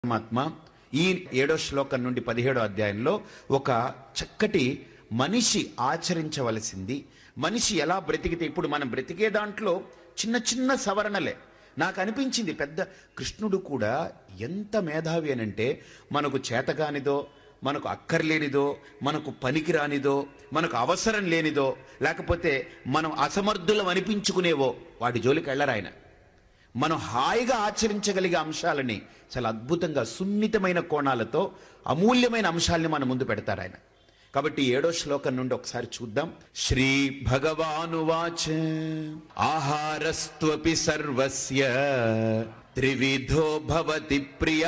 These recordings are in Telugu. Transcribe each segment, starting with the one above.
పరమాత్మ ఈ ఏడో శ్లోకం నుండి పదిహేడో అధ్యాయంలో ఒక చక్కటి మనిషి ఆచరించవలసింది మనిషి ఎలా బ్రతికితే ఇప్పుడు మనం బ్రతికే దాంట్లో చిన్న చిన్న సవరణలే నాకు అనిపించింది పెద్ద కృష్ణుడు కూడా ఎంత మేధావి అనంటే మనకు చేతగానిదో మనకు అక్కర్లేనిదో మనకు పనికిరానిదో మనకు అవసరం లేనిదో లేకపోతే మనం అసమర్థులం అనిపించుకునేవో వాటి జోలికి వెళ్ళరాయన మనం హాయిగా ఆచరించగలిగే అంశాలని చాలా అద్భుతంగా సున్నితమైన కోణాలతో అమూల్యమైన అంశాలని మన ముందు పెడతారు ఆయన కాబట్టి ఏడో శ్లోకం నుండి ఒకసారి చూద్దాం శ్రీ భగవానువాచ ఆహారస్త్వపి సర్వస్య త్రివిధో భవతి ప్రియ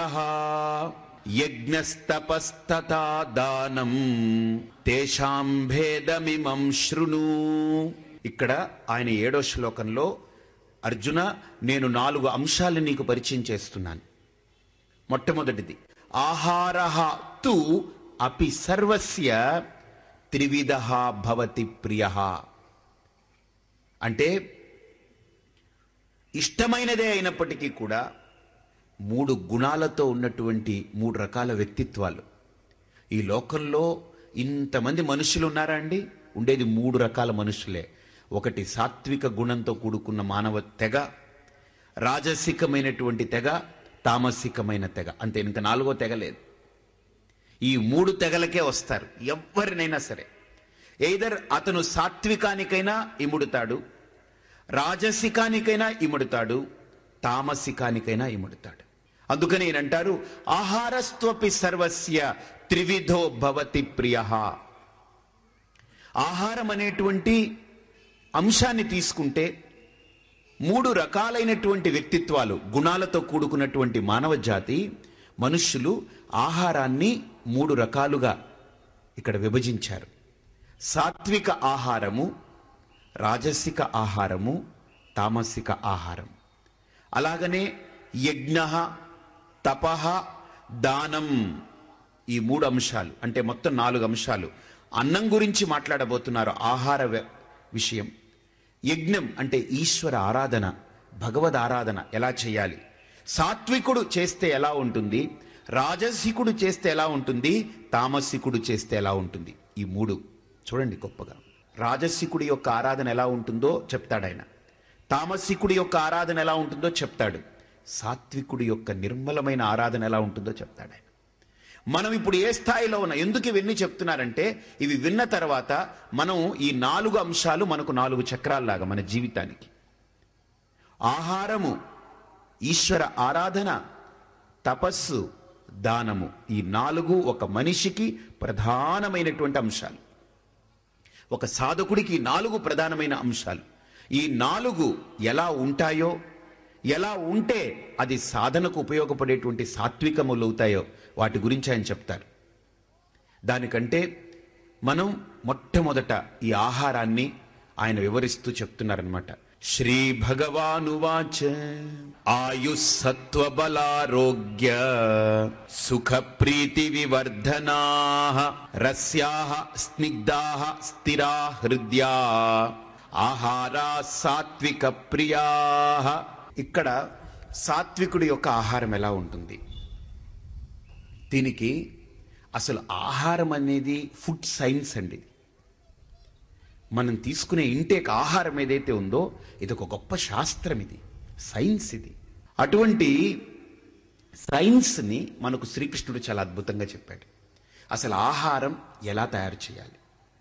యజ్ఞస్తపస్తథా దానం తేషాం భేదమిమం శృణు ఇక్కడ ఆయన ఏడో శ్లోకంలో అర్జున నేను నాలుగు అంశాలు నీకు పరిచయం చేస్తున్నాను మొట్టమొదటిది ఆహార తు అపి సర్వస్య త్రివిధ భవతి ప్రియ అంటే ఇష్టమైనదే అయినప్పటికీ కూడా మూడు గుణాలతో ఉన్నటువంటి మూడు రకాల వ్యక్తిత్వాలు ఈ లోకంలో ఇంతమంది మనుషులు ఉన్నారా అండి ఉండేది మూడు రకాల మనుషులే ఒకటి సాత్విక గుణంతో కూడుకున్న మానవ తెగ రాజసికమైనటువంటి తెగ తామసికమైన తెగ అంతే ఇంకా నాలుగో తెగ లేదు ఈ మూడు తెగలకే వస్తారు ఎవరినైనా సరే ఎయిదర్ అతను సాత్వికానికైనా ఇముడుతాడు రాజసికానికైనా ఇముడుతాడు తామసికానికైనా ఇముడుతాడు అందుకని ఈయనంటారు ఆహారస్త్వపి సర్వస్య త్రివిధో భవతి ప్రియ ఆహారం అనేటువంటి అంశాన్ని తీసుకుంటే మూడు రకాలైనటువంటి వ్యక్తిత్వాలు గుణాలతో కూడుకున్నటువంటి మానవ జాతి మనుష్యులు ఆహారాన్ని మూడు రకాలుగా ఇక్కడ విభజించారు సాత్విక ఆహారము రాజసిక ఆహారము తామసిక ఆహారం అలాగనే యజ్ఞ తపహ దానం ఈ మూడు అంశాలు అంటే మొత్తం నాలుగు అంశాలు అన్నం గురించి మాట్లాడబోతున్నారు ఆహార వ్య- విషయం యజ్ఞం అంటే ఈశ్వర ఆరాధన భగవద్ ఆరాధన ఎలా చేయాలి సాత్వికుడు చేస్తే ఎలా ఉంటుంది రాజసికుడు చేస్తే ఎలా ఉంటుంది తామసికుడు చేస్తే ఎలా ఉంటుంది ఈ మూడు చూడండి గొప్పగా రాజసికుడి యొక్క ఆరాధన ఎలా ఉంటుందో చెప్తాడు ఆయన తామసికుడి యొక్క ఆరాధన ఎలా ఉంటుందో చెప్తాడు సాత్వికుడి యొక్క నిర్మలమైన ఆరాధన ఎలా ఉంటుందో చెప్తాడు ఆయన మనం ఇప్పుడు ఏ స్థాయిలో ఉన్నా ఎందుకు ఇవన్నీ చెప్తున్నారంటే ఇవి విన్న తర్వాత మనం ఈ నాలుగు అంశాలు మనకు నాలుగు చక్రాల్లాగా మన జీవితానికి ఆహారము ఈశ్వర ఆరాధన తపస్సు దానము ఈ నాలుగు ఒక మనిషికి ప్రధానమైనటువంటి అంశాలు ఒక సాధకుడికి ఈ నాలుగు ప్రధానమైన అంశాలు ఈ నాలుగు ఎలా ఉంటాయో ఎలా ఉంటే అది సాధనకు ఉపయోగపడేటువంటి సాత్వికములు అవుతాయో వాటి గురించి ఆయన చెప్తారు దానికంటే మనం మొట్టమొదట ఈ ఆహారాన్ని ఆయన వివరిస్తూ చెప్తున్నారనమాట శ్రీ భగవానువాచ ఆయుస్సత్వబలారోగ్య సుఖ ప్రీతి వివర్ధనా రస్యా స్నిగ్ధా స్థిరా హృదయా ఆహారా సాత్విక ప్రియా ఇక్కడ సాత్వికుడి యొక్క ఆహారం ఎలా ఉంటుంది దీనికి అసలు ఆహారం అనేది ఫుడ్ సైన్స్ అండి ఇది. మనం తీసుకునే ఇంటేక్ ఆహారం ఏదైతే ఉందో ఇది ఒక గొప్ప శాస్త్రం ఇది సైన్స్ ఇది అటువంటి సైన్స్ని మనకు శ్రీకృష్ణుడు చాలా అద్భుతంగా చెప్పాడు అసలు ఆహారం ఎలా తయారు చేయాలి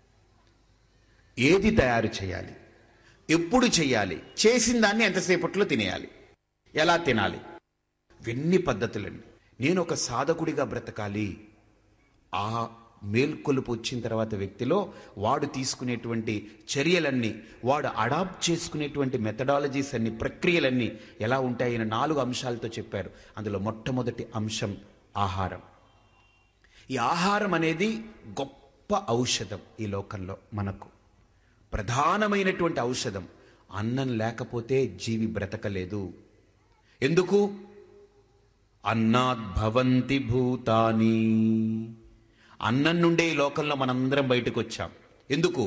ఏది తయారు చేయాలి ఎప్పుడు చేయాలి చేసిన దాన్ని ఎంతసేపట్లో తినేయాలి ఎలా తినాలి ఇవన్నీ పద్ధతులండి నేను ఒక సాధకుడిగా బ్రతకాలి ఆ మేల్కొలుపు వచ్చిన తర్వాత వ్యక్తిలో వాడు తీసుకునేటువంటి చర్యలన్నీ వాడు అడాప్ట్ చేసుకునేటువంటి మెథడాలజీస్ అన్ని ప్రక్రియలన్నీ ఎలా ఉంటాయని నాలుగు అంశాలతో చెప్పారు అందులో మొట్టమొదటి అంశం ఆహారం ఈ ఆహారం అనేది గొప్ప ఔషధం ఈ లోకంలో మనకు ప్రధానమైనటువంటి ఔషధం అన్నం లేకపోతే జీవి బ్రతకలేదు ఎందుకు అన్నాద్భవంతి భూతాని అన్నం నుండే ఈ లోకంలో మనందరం బయటకు వచ్చాం ఎందుకు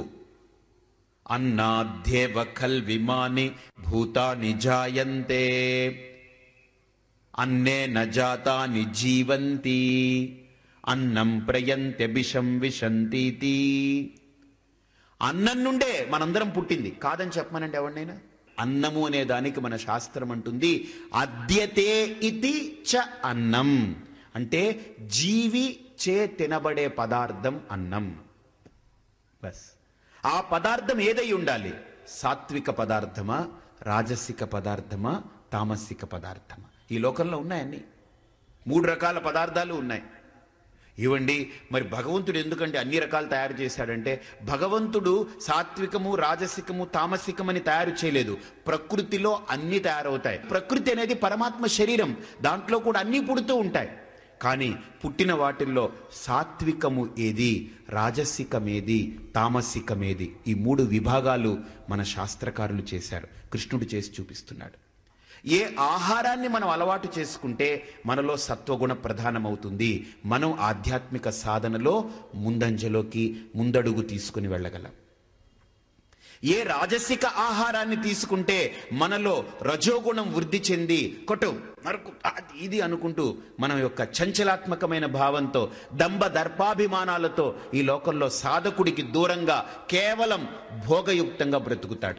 అన్నాధ్యేవ ఖల్ విమాని భూతాని జాయంతే అన్నే నజాతాని జీవంతి అన్నం ప్రయంత్యభిషం విశంతీతి అన్నం నుండే మనందరం పుట్టింది కాదని చెప్పమనండి ఎవరినైనా అన్నము అనే దానికి మన శాస్త్రం అంటుంది అద్యతే ఇతి చ అన్నం అంటే జీవి చే తినబడే పదార్థం అన్నం బస్ ఆ పదార్థం ఏదై ఉండాలి సాత్విక పదార్థమా రాజసిక పదార్థమా తామసిక పదార్థమా ఈ లోకంలో ఉన్నాయన్ని మూడు రకాల పదార్థాలు ఉన్నాయి ఇవ్వండి మరి భగవంతుడు ఎందుకంటే అన్ని రకాలు తయారు చేశాడంటే భగవంతుడు సాత్వికము రాజసికము తామసికమని తయారు చేయలేదు ప్రకృతిలో అన్ని తయారవుతాయి ప్రకృతి అనేది పరమాత్మ శరీరం దాంట్లో కూడా అన్నీ పుడుతూ ఉంటాయి కానీ పుట్టిన వాటిల్లో సాత్వికము ఏది రాజసికమేది తామసికమేది ఈ మూడు విభాగాలు మన శాస్త్రకారులు చేశారు కృష్ణుడు చేసి చూపిస్తున్నాడు ఏ ఆహారాన్ని మనం అలవాటు చేసుకుంటే మనలో సత్వగుణ ప్రధానమవుతుంది మనం ఆధ్యాత్మిక సాధనలో ముందంజలోకి ముందడుగు తీసుకుని వెళ్ళగలం ఏ రాజసిక ఆహారాన్ని తీసుకుంటే మనలో రజోగుణం వృద్ధి చెంది కొట్టు మరకు అది ఇది అనుకుంటూ మన యొక్క చంచలాత్మకమైన భావంతో దంభ దర్పాభిమానాలతో ఈ లోకంలో సాధకుడికి దూరంగా కేవలం భోగయుక్తంగా బ్రతుకుతాడు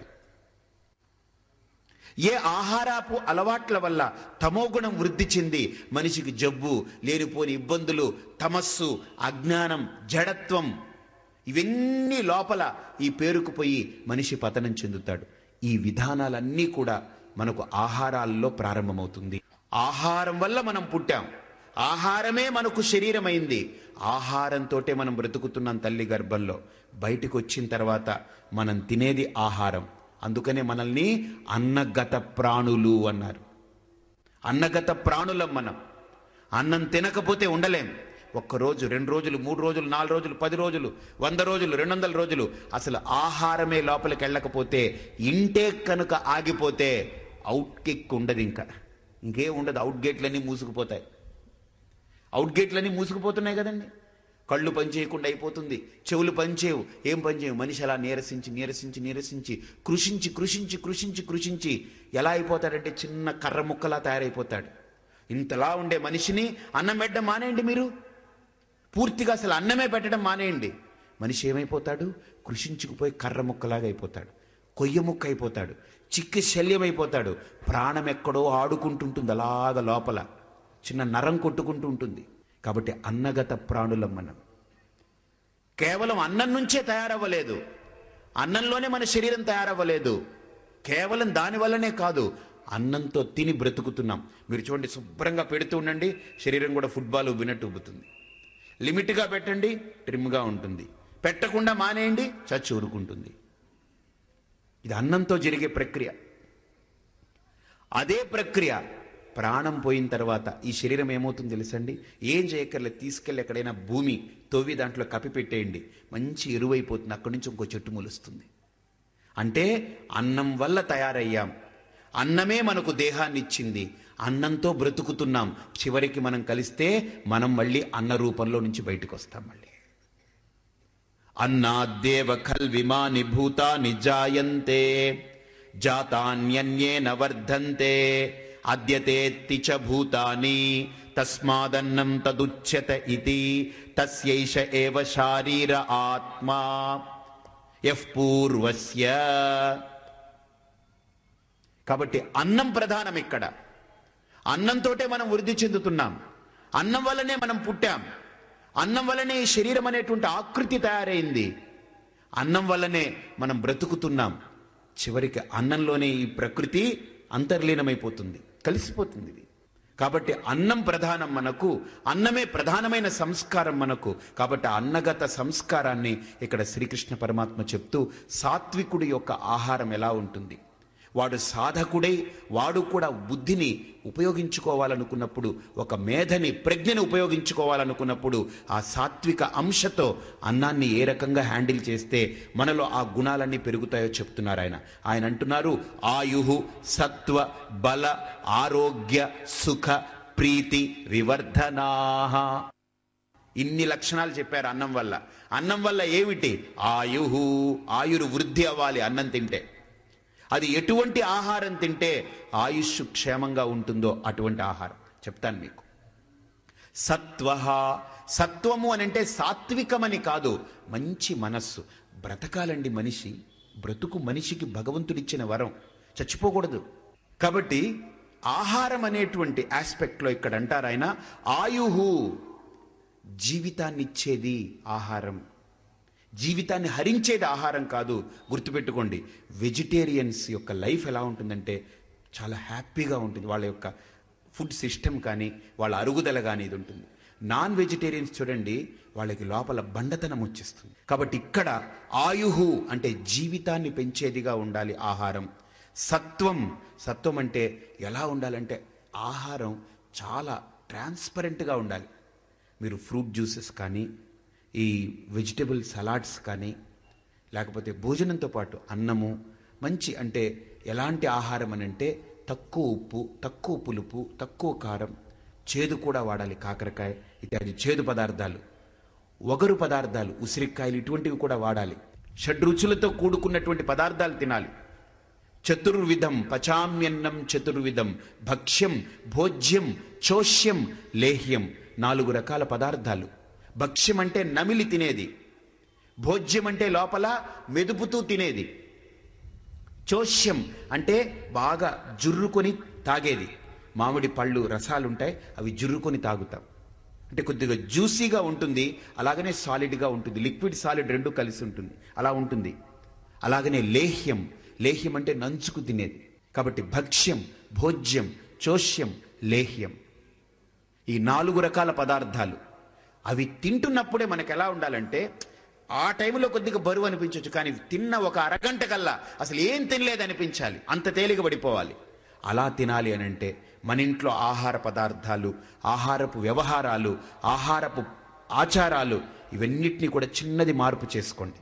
ఏ ఆహారపు అలవాట్ల వల్ల తమోగుణం వృద్ధి చెంది మనిషికి జబ్బు లేనిపోని ఇబ్బందులు తమస్సు అజ్ఞానం జడత్వం ఇవన్నీ లోపల ఈ పేరుకుపోయి మనిషి పతనం చెందుతాడు ఈ విధానాలన్నీ కూడా మనకు ఆహారాల్లో ప్రారంభమవుతుంది ఆహారం వల్ల మనం పుట్టాం ఆహారమే మనకు శరీరమైంది ఆహారంతోటే మనం బ్రతుకుతున్నాం తల్లి గర్భంలో బయటకు వచ్చిన తర్వాత మనం తినేది ఆహారం అందుకనే మనల్ని అన్నగత ప్రాణులు అన్నారు అన్నగత ప్రాణులం మనం అన్నం తినకపోతే ఉండలేం ఒక్కరోజు రెండు రోజులు మూడు రోజులు నాలుగు రోజులు పది రోజులు వంద రోజులు రెండు వందల రోజులు అసలు ఆహారమే లోపలికి వెళ్ళకపోతే ఇంటే కనుక ఆగిపోతే అవుట్ కిక్ ఉండదు ఇంకా ఇంకేం ఉండదు అవుట్ గేట్లన్నీ మూసుకుపోతాయి అవుట్ గేట్లన్నీ మూసుకుపోతున్నాయి కదండి కళ్ళు పనిచేయకుండా అయిపోతుంది చెవులు పనిచేయవు ఏం పనిచేయవు మనిషి అలా నీరసించి నీరసించి నీరసించి కృషించి కృషించి కృషించి కృషించి ఎలా అయిపోతాడంటే చిన్న కర్ర ముక్కలా తయారైపోతాడు ఇంతలా ఉండే మనిషిని అన్నం పెట్టడం మానేయండి మీరు పూర్తిగా అసలు అన్నమే పెట్టడం మానేయండి మనిషి ఏమైపోతాడు కృషించుకుపోయి కర్ర ముక్కలాగా అయిపోతాడు కొయ్య ముక్క అయిపోతాడు చిక్కి శల్యం అయిపోతాడు ప్రాణం ఎక్కడో ఆడుకుంటుంటుంది అలాగ లోపల చిన్న నరం కొట్టుకుంటూ ఉంటుంది కాబట్టి అన్నగత ప్రాణులం మనం కేవలం అన్నం నుంచే తయారవ్వలేదు అన్నంలోనే మన శరీరం తయారవ్వలేదు కేవలం దాని వల్లనే కాదు అన్నంతో తిని బ్రతుకుతున్నాం మీరు చూడండి శుభ్రంగా పెడుతూ ఉండండి శరీరం కూడా ఫుట్బాల్ ఉబ్బినట్టు ఉబ్బుతుంది లిమిట్గా పెట్టండి ట్రిమ్గా ఉంటుంది పెట్టకుండా మానేయండి చచ్చి ఊరుకుంటుంది ఇది అన్నంతో జరిగే ప్రక్రియ అదే ప్రక్రియ ప్రాణం పోయిన తర్వాత ఈ శరీరం ఏమవుతుంది తెలుసండి ఏం చేయక్కర్లేదు తీసుకెళ్ళి ఎక్కడైనా భూమి తవ్వి దాంట్లో కప్పిపెట్టేయండి మంచి ఎరువైపోతుంది అక్కడి నుంచి ఇంకో చెట్టు మొలుస్తుంది అంటే అన్నం వల్ల తయారయ్యాం అన్నమే మనకు దేహాన్ని ఇచ్చింది అన్నంతో బ్రతుకుతున్నాం చివరికి మనం కలిస్తే మనం మళ్ళీ అన్న రూపంలో నుంచి బయటకు వస్తాం మళ్ళీ అన్నాద్దేవ ఖల్విమాని భూతాని జాయంతే జాతాన్యన్యేన వర్ధంతే అద్యతేత్తి చ భూతాని తస్మాదన్నం తదుచ్యత ఇతి తస్యైష ఏవ శారీర ఆత్మా యః పూర్వస్య కాబట్టి అన్నం ప్రధానం ఇక్కడ అన్నంతోటే మనం వృద్ధి చెందుతున్నాం అన్నం వల్లనే మనం పుట్టాం అన్నం వల్లనే ఈ శరీరం అనేటువంటి ఆకృతి తయారైంది అన్నం వల్లనే మనం బ్రతుకుతున్నాం చివరికి అన్నంలోనే ఈ ప్రకృతి అంతర్లీనమైపోతుంది కలిసిపోతుంది ఇది కాబట్టి అన్నం ప్రధానం మనకు అన్నమే ప్రధానమైన సంస్కారం మనకు కాబట్టి ఆ అన్నగత సంస్కారాన్ని ఇక్కడ శ్రీకృష్ణ పరమాత్మ చెప్తూ సాత్వికుడి యొక్క ఆహారం ఎలా ఉంటుంది వాడు సాధకుడై వాడు కూడా బుద్ధిని ఉపయోగించుకోవాలనుకున్నప్పుడు ఒక మేధని ప్రజ్ఞని ఉపయోగించుకోవాలనుకున్నప్పుడు ఆ సాత్విక అంశతో అన్నాన్ని ఏ రకంగా హ్యాండిల్ చేస్తే మనలో ఆ గుణాలన్నీ పెరుగుతాయో చెప్తున్నారు ఆయన ఆయన అంటున్నారు ఆయు సత్వ బల ఆరోగ్య సుఖ ప్రీతి వివర్ధనాహ ఇన్ని లక్షణాలు చెప్పారు అన్నం వల్ల అన్నం వల్ల ఏమిటి ఆయుహు ఆయురు వృద్ధి అవ్వాలి అన్నం తింటే అది ఎటువంటి ఆహారం తింటే ఆయుష్ క్షేమంగా ఉంటుందో అటువంటి ఆహారం చెప్తాను మీకు సత్వ సత్వము అని అంటే సాత్వికమని కాదు మంచి మనస్సు బ్రతకాలండి మనిషి బ్రతుకు మనిషికి భగవంతుడిచ్చిన వరం చచ్చిపోకూడదు కాబట్టి ఆహారం అనేటువంటి ఆస్పెక్ట్లో ఇక్కడ అంటారు ఆయన ఆయుహు జీవితాన్ని ఇచ్చేది ఆహారం జీవితాన్ని హరించేది ఆహారం కాదు గుర్తుపెట్టుకోండి వెజిటేరియన్స్ యొక్క లైఫ్ ఎలా ఉంటుందంటే చాలా హ్యాపీగా ఉంటుంది వాళ్ళ యొక్క ఫుడ్ సిస్టమ్ కానీ వాళ్ళ అరుగుదల కానీ ఇది ఉంటుంది నాన్ వెజిటేరియన్స్ చూడండి వాళ్ళకి లోపల బండతనం వచ్చేస్తుంది కాబట్టి ఇక్కడ ఆయుహు అంటే జీవితాన్ని పెంచేదిగా ఉండాలి ఆహారం సత్వం సత్వం అంటే ఎలా ఉండాలంటే ఆహారం చాలా ట్రాన్స్పరెంట్గా ఉండాలి మీరు ఫ్రూట్ జ్యూసెస్ కానీ ఈ వెజిటబుల్ సలాడ్స్ కానీ లేకపోతే భోజనంతో పాటు అన్నము మంచి అంటే ఎలాంటి ఆహారం అని అంటే తక్కువ ఉప్పు తక్కువ పులుపు తక్కువ కారం చేదు కూడా వాడాలి కాకరకాయ ఇత్యాది చేదు పదార్థాలు ఒగరు పదార్థాలు ఉసిరికాయలు ఇటువంటివి కూడా వాడాలి షడ్రుచులతో కూడుకున్నటువంటి పదార్థాలు తినాలి చతుర్విధం పచామ్యన్నం చతుర్విధం భక్ష్యం భోజ్యం చోష్యం లేహ్యం నాలుగు రకాల పదార్థాలు భక్ష్యం అంటే నమిలి తినేది భోజ్యం అంటే లోపల మెదుపుతూ తినేది చోష్యం అంటే బాగా జుర్రుకొని తాగేది మామిడి పళ్ళు రసాలుంటాయి అవి జుర్రుకొని తాగుతాం అంటే కొద్దిగా జ్యూసీగా ఉంటుంది అలాగనే సాలిడ్గా ఉంటుంది లిక్విడ్ సాలిడ్ రెండు కలిసి ఉంటుంది అలా ఉంటుంది అలాగనే లేహ్యం లేహ్యం అంటే నంచుకు తినేది కాబట్టి భక్ష్యం భోజ్యం చోష్యం లేహ్యం ఈ నాలుగు రకాల పదార్థాలు అవి తింటున్నప్పుడే మనకు ఎలా ఉండాలంటే ఆ టైంలో కొద్దిగా బరువు అనిపించవచ్చు కానీ తిన్న ఒక అరగంట కల్లా అసలు ఏం తినలేదు అనిపించాలి అంత తేలిక పడిపోవాలి అలా తినాలి అని అంటే మన ఇంట్లో ఆహార పదార్థాలు ఆహారపు వ్యవహారాలు ఆహారపు ఆచారాలు ఇవన్నిటినీ కూడా చిన్నది మార్పు చేసుకోండి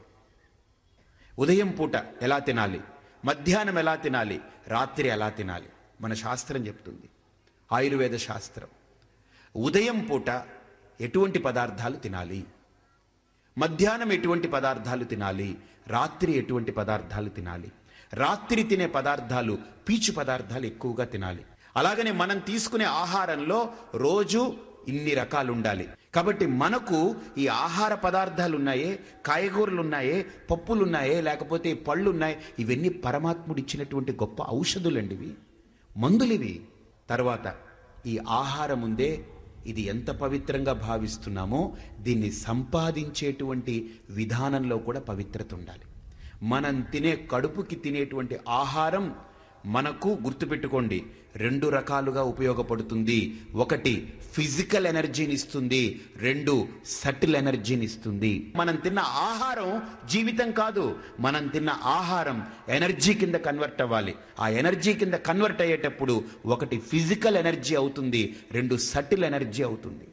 ఉదయం పూట ఎలా తినాలి మధ్యాహ్నం ఎలా తినాలి రాత్రి ఎలా తినాలి మన శాస్త్రం చెప్తుంది ఆయుర్వేద శాస్త్రం ఉదయం పూట ఎటువంటి పదార్థాలు తినాలి మధ్యాహ్నం ఎటువంటి పదార్థాలు తినాలి రాత్రి ఎటువంటి పదార్థాలు తినాలి రాత్రి తినే పదార్థాలు పీచు పదార్థాలు ఎక్కువగా తినాలి అలాగనే మనం తీసుకునే ఆహారంలో రోజు ఇన్ని రకాలు ఉండాలి కాబట్టి మనకు ఈ ఆహార పదార్థాలు ఉన్నాయే కాయగూరలు ఉన్నాయే పప్పులు ఉన్నాయే లేకపోతే పళ్ళు ఉన్నాయి ఇవన్నీ పరమాత్ముడు ఇచ్చినటువంటి గొప్ప ఔషధులండి ఇవి మందులివి తర్వాత ఈ ఆహారం ఉందే ఇది ఎంత పవిత్రంగా భావిస్తున్నామో దీన్ని సంపాదించేటువంటి విధానంలో కూడా పవిత్రత ఉండాలి మనం తినే కడుపుకి తినేటువంటి ఆహారం మనకు గుర్తుపెట్టుకోండి రెండు రకాలుగా ఉపయోగపడుతుంది ఒకటి ఫిజికల్ ఎనర్జీని ఇస్తుంది రెండు సటిల్ ఎనర్జీని ఇస్తుంది మనం తిన్న ఆహారం జీవితం కాదు మనం తిన్న ఆహారం ఎనర్జీ కింద కన్వర్ట్ అవ్వాలి ఆ ఎనర్జీ కింద కన్వర్ట్ అయ్యేటప్పుడు ఒకటి ఫిజికల్ ఎనర్జీ అవుతుంది రెండు సటిల్ ఎనర్జీ అవుతుంది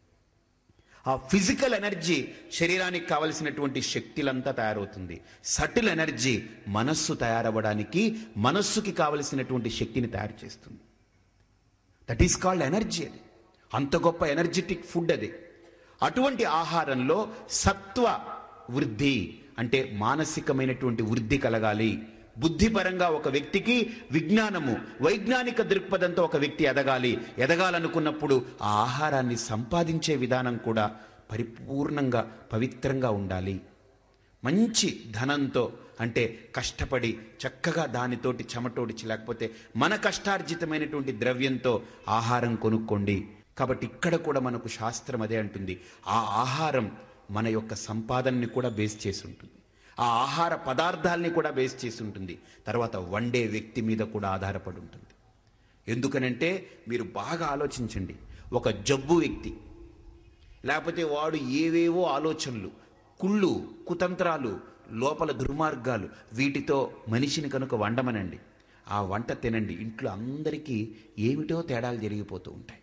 ఆ ఫిజికల్ ఎనర్జీ శరీరానికి కావలసినటువంటి శక్తులంతా తయారవుతుంది సటిల్ ఎనర్జీ మనస్సు తయారవ్వడానికి మనస్సుకి కావలసినటువంటి శక్తిని తయారు చేస్తుంది దట్ ఈస్ కాల్డ్ ఎనర్జీ అది అంత గొప్ప ఎనర్జెటిక్ ఫుడ్ అది అటువంటి ఆహారంలో సత్వ వృద్ధి అంటే మానసికమైనటువంటి వృద్ధి కలగాలి బుద్ధిపరంగా ఒక వ్యక్తికి విజ్ఞానము వైజ్ఞానిక దృక్పథంతో ఒక వ్యక్తి ఎదగాలి ఎదగాలనుకున్నప్పుడు ఆ ఆహారాన్ని సంపాదించే విధానం కూడా పరిపూర్ణంగా పవిత్రంగా ఉండాలి మంచి ధనంతో అంటే కష్టపడి చక్కగా దానితోటి చెమటోడిచి లేకపోతే మన కష్టార్జితమైనటువంటి ద్రవ్యంతో ఆహారం కొనుక్కోండి కాబట్టి ఇక్కడ కూడా మనకు శాస్త్రం అదే అంటుంది ఆ ఆహారం మన యొక్క సంపాదనని కూడా బేస్ చేసి ఉంటుంది ఆ ఆహార పదార్థాల్ని కూడా బేస్ చేసి ఉంటుంది తర్వాత వండే వ్యక్తి మీద కూడా ఆధారపడి ఉంటుంది ఎందుకనంటే మీరు బాగా ఆలోచించండి ఒక జబ్బు వ్యక్తి లేకపోతే వాడు ఏవేవో ఆలోచనలు కుళ్ళు కుతంత్రాలు లోపల దుర్మార్గాలు వీటితో మనిషిని కనుక వండమనండి ఆ వంట తినండి ఇంట్లో అందరికీ ఏమిటో తేడాలు జరిగిపోతూ ఉంటాయి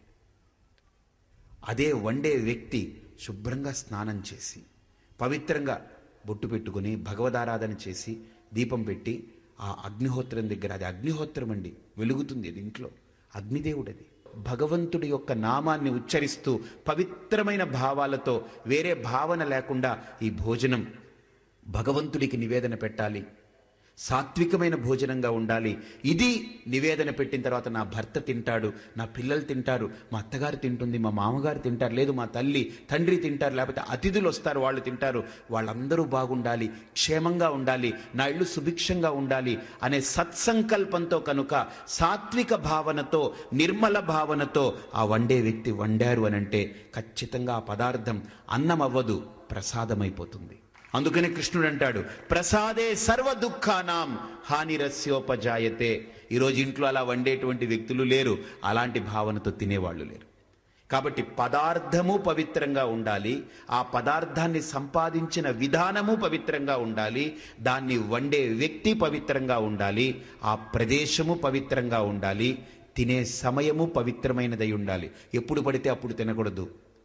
అదే వండే వ్యక్తి శుభ్రంగా స్నానం చేసి పవిత్రంగా బొట్టు పెట్టుకుని భగవదారాధన చేసి దీపం పెట్టి ఆ అగ్నిహోత్రం దగ్గర అది అగ్నిహోత్రం అండి వెలుగుతుంది అది ఇంట్లో అగ్నిదేవుడు అది భగవంతుడి యొక్క నామాన్ని ఉచ్చరిస్తూ పవిత్రమైన భావాలతో వేరే భావన లేకుండా ఈ భోజనం భగవంతుడికి నివేదన పెట్టాలి సాత్వికమైన భోజనంగా ఉండాలి ఇది నివేదన పెట్టిన తర్వాత నా భర్త తింటాడు నా పిల్లలు తింటారు మా అత్తగారు తింటుంది మా మామగారు తింటారు లేదు మా తల్లి తండ్రి తింటారు లేకపోతే అతిథులు వస్తారు వాళ్ళు తింటారు వాళ్ళందరూ బాగుండాలి క్షేమంగా ఉండాలి నా ఇల్లు సుభిక్షంగా ఉండాలి అనే సత్సంకల్పంతో కనుక సాత్విక భావనతో నిర్మల భావనతో ఆ వండే వ్యక్తి వండారు అని అంటే ఖచ్చితంగా ఆ పదార్థం అన్నం అవ్వదు ప్రసాదమైపోతుంది అందుకనే కృష్ణుడు అంటాడు ప్రసాదే సర్వ దుఃఖానాం హానిరస్యోపజాయతే ఈరోజు ఇంట్లో అలా వండేటువంటి వ్యక్తులు లేరు అలాంటి భావనతో తినేవాళ్ళు లేరు కాబట్టి పదార్థము పవిత్రంగా ఉండాలి ఆ పదార్థాన్ని సంపాదించిన విధానము పవిత్రంగా ఉండాలి దాన్ని వండే వ్యక్తి పవిత్రంగా ఉండాలి ఆ ప్రదేశము పవిత్రంగా ఉండాలి తినే సమయము పవిత్రమైనదై ఉండాలి ఎప్పుడు పడితే అప్పుడు తినకూడదు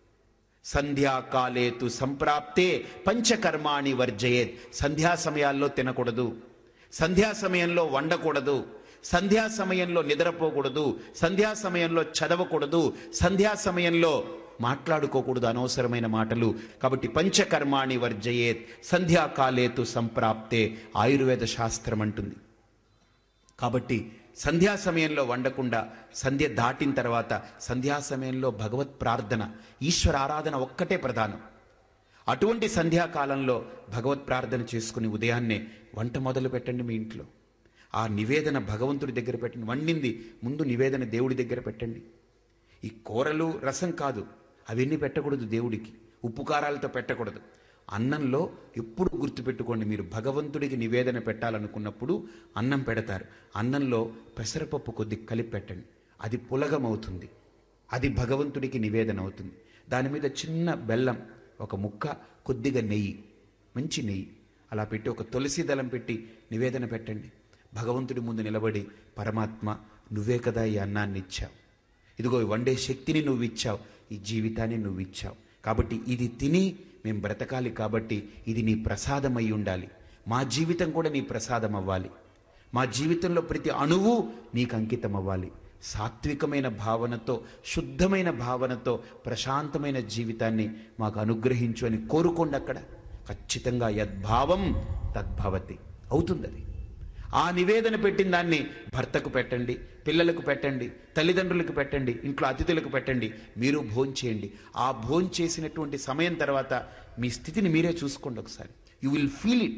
సంధ్యాకాలేతు సంప్రాప్తే పంచకర్మాణి వర్జయేత్ సంధ్యా సమయాల్లో తినకూడదు సంధ్యా సమయంలో వండకూడదు సంధ్యా సమయంలో నిద్రపోకూడదు సంధ్యా సమయంలో చదవకూడదు సంధ్యా సమయంలో మాట్లాడుకోకూడదు అనవసరమైన మాటలు కాబట్టి పంచకర్మాణి వర్జయేత్ సంధ్యాకాలేతు సంప్రాప్తే ఆయుర్వేద శాస్త్రం అంటుంది కాబట్టి సంధ్యా సమయంలో వండకుండా సంధ్య దాటిన తర్వాత సంధ్యా సమయంలో భగవత్ ప్రార్థన ఈశ్వర ఆరాధన ఒక్కటే ప్రధానం అటువంటి సంధ్యాకాలంలో భగవత్ ప్రార్థన చేసుకుని ఉదయాన్నే వంట మొదలు పెట్టండి మీ ఇంట్లో ఆ నివేదన భగవంతుడి దగ్గర పెట్టండి వండింది ముందు నివేదన దేవుడి దగ్గర పెట్టండి ఈ కూరలు రసం కాదు అవన్నీ పెట్టకూడదు దేవుడికి ఉప్పు కారాలతో పెట్టకూడదు అన్నంలో ఎప్పుడు గుర్తుపెట్టుకోండి మీరు భగవంతుడికి నివేదన పెట్టాలనుకున్నప్పుడు అన్నం పెడతారు అన్నంలో పెసరపప్పు కొద్ది కలిపి పెట్టండి అది పులగమవుతుంది అది భగవంతుడికి నివేదన అవుతుంది దాని మీద చిన్న బెల్లం ఒక ముక్క కొద్దిగా నెయ్యి మంచి నెయ్యి అలా పెట్టి ఒక తులసి దళం పెట్టి నివేదన పెట్టండి భగవంతుడి ముందు నిలబడి పరమాత్మ నువ్వే కదా ఈ అన్నాన్ని ఇచ్చావు ఇదిగో ఈ వండే శక్తిని నువ్వు ఇచ్చావు ఈ జీవితాన్ని నువ్వు ఇచ్చావు కాబట్టి ఇది తిని మేము బ్రతకాలి కాబట్టి ఇది నీ ప్రసాదం అయి ఉండాలి మా జీవితం కూడా నీ ప్రసాదం అవ్వాలి మా జీవితంలో ప్రతి అణువు నీకు అంకితం అవ్వాలి సాత్వికమైన భావనతో శుద్ధమైన భావనతో ప్రశాంతమైన జీవితాన్ని మాకు అనుగ్రహించు అని కోరుకోండి అక్కడ ఖచ్చితంగా యద్భావం తద్భవతి అవుతుంది అది ఆ నివేదన పెట్టిన దాన్ని భర్తకు పెట్టండి పిల్లలకు పెట్టండి తల్లిదండ్రులకు పెట్టండి ఇంట్లో అతిథులకు పెట్టండి మీరు భోంచేయండి ఆ భోంచేసినటువంటి సమయం తర్వాత మీ స్థితిని మీరే చూసుకోండి ఒకసారి యు విల్ ఫీల్ ఇట్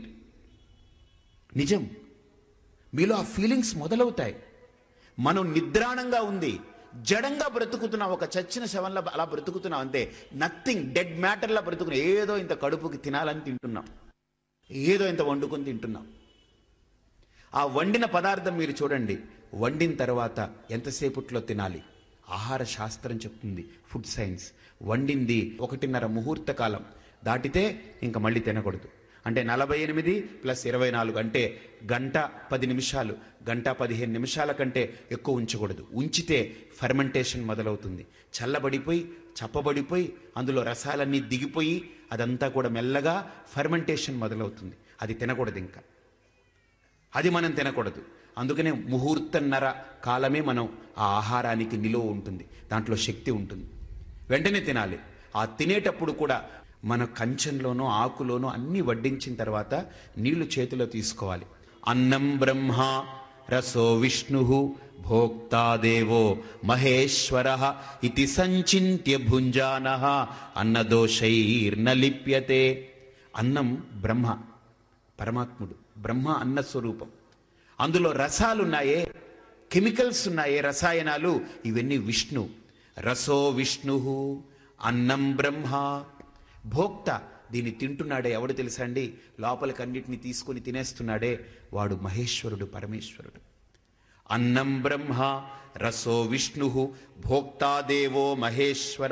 నిజం మీలో ఆ ఫీలింగ్స్ మొదలవుతాయి మనం నిద్రాణంగా ఉంది జడంగా బ్రతుకుతున్నాం ఒక చచ్చిన శవంలో అలా బ్రతుకుతున్నాం అంతే నథింగ్ డెడ్ మ్యాటర్లా బ్రతుకున్నాం ఏదో ఇంత కడుపుకి తినాలని తింటున్నాం ఏదో ఇంత వండుకొని తింటున్నాం ఆ వండిన పదార్థం మీరు చూడండి వండిన తర్వాత ఎంతసేపట్లో తినాలి ఆహార శాస్త్రం చెప్తుంది ఫుడ్ సైన్స్ వండింది ఒకటిన్నర ముహూర్త కాలం దాటితే ఇంకా మళ్ళీ తినకూడదు అంటే నలభై ఎనిమిది ప్లస్ ఇరవై నాలుగు అంటే గంట పది నిమిషాలు గంట పదిహేను నిమిషాల కంటే ఎక్కువ ఉంచకూడదు ఉంచితే ఫర్మెంటేషన్ మొదలవుతుంది చల్లబడిపోయి చప్పబడిపోయి అందులో రసాలన్నీ దిగిపోయి అదంతా కూడా మెల్లగా ఫర్మెంటేషన్ మొదలవుతుంది అది తినకూడదు ఇంకా అది మనం తినకూడదు అందుకనే ముహూర్తన్నర కాలమే మనం ఆ ఆహారానికి నిలువ ఉంటుంది దాంట్లో శక్తి ఉంటుంది వెంటనే తినాలి ఆ తినేటప్పుడు కూడా మన కంచంలోనో ఆకులోనో అన్ని వడ్డించిన తర్వాత నీళ్లు చేతిలో తీసుకోవాలి అన్నం బ్రహ్మ రసో విష్ణు భోక్తాదేవో మహేశ్వర ఇది సంచింత్య భుంజాన అన్నదోషైర్న లిప్యతే అన్నం బ్రహ్మ పరమాత్ముడు బ్రహ్మ అన్న స్వరూపం అందులో రసాలున్నాయే కెమికల్స్ ఉన్నాయే రసాయనాలు ఇవన్నీ విష్ణు రసో విష్ణు అన్నం బ్రహ్మ భోక్త దీన్ని తింటున్నాడే ఎవడు తెలుసా అండి లోపలికన్నిటిని తీసుకొని తినేస్తున్నాడే వాడు మహేశ్వరుడు పరమేశ్వరుడు అన్నం బ్రహ్మ రసో విష్ణు భోక్తాదేవో మహేశ్వర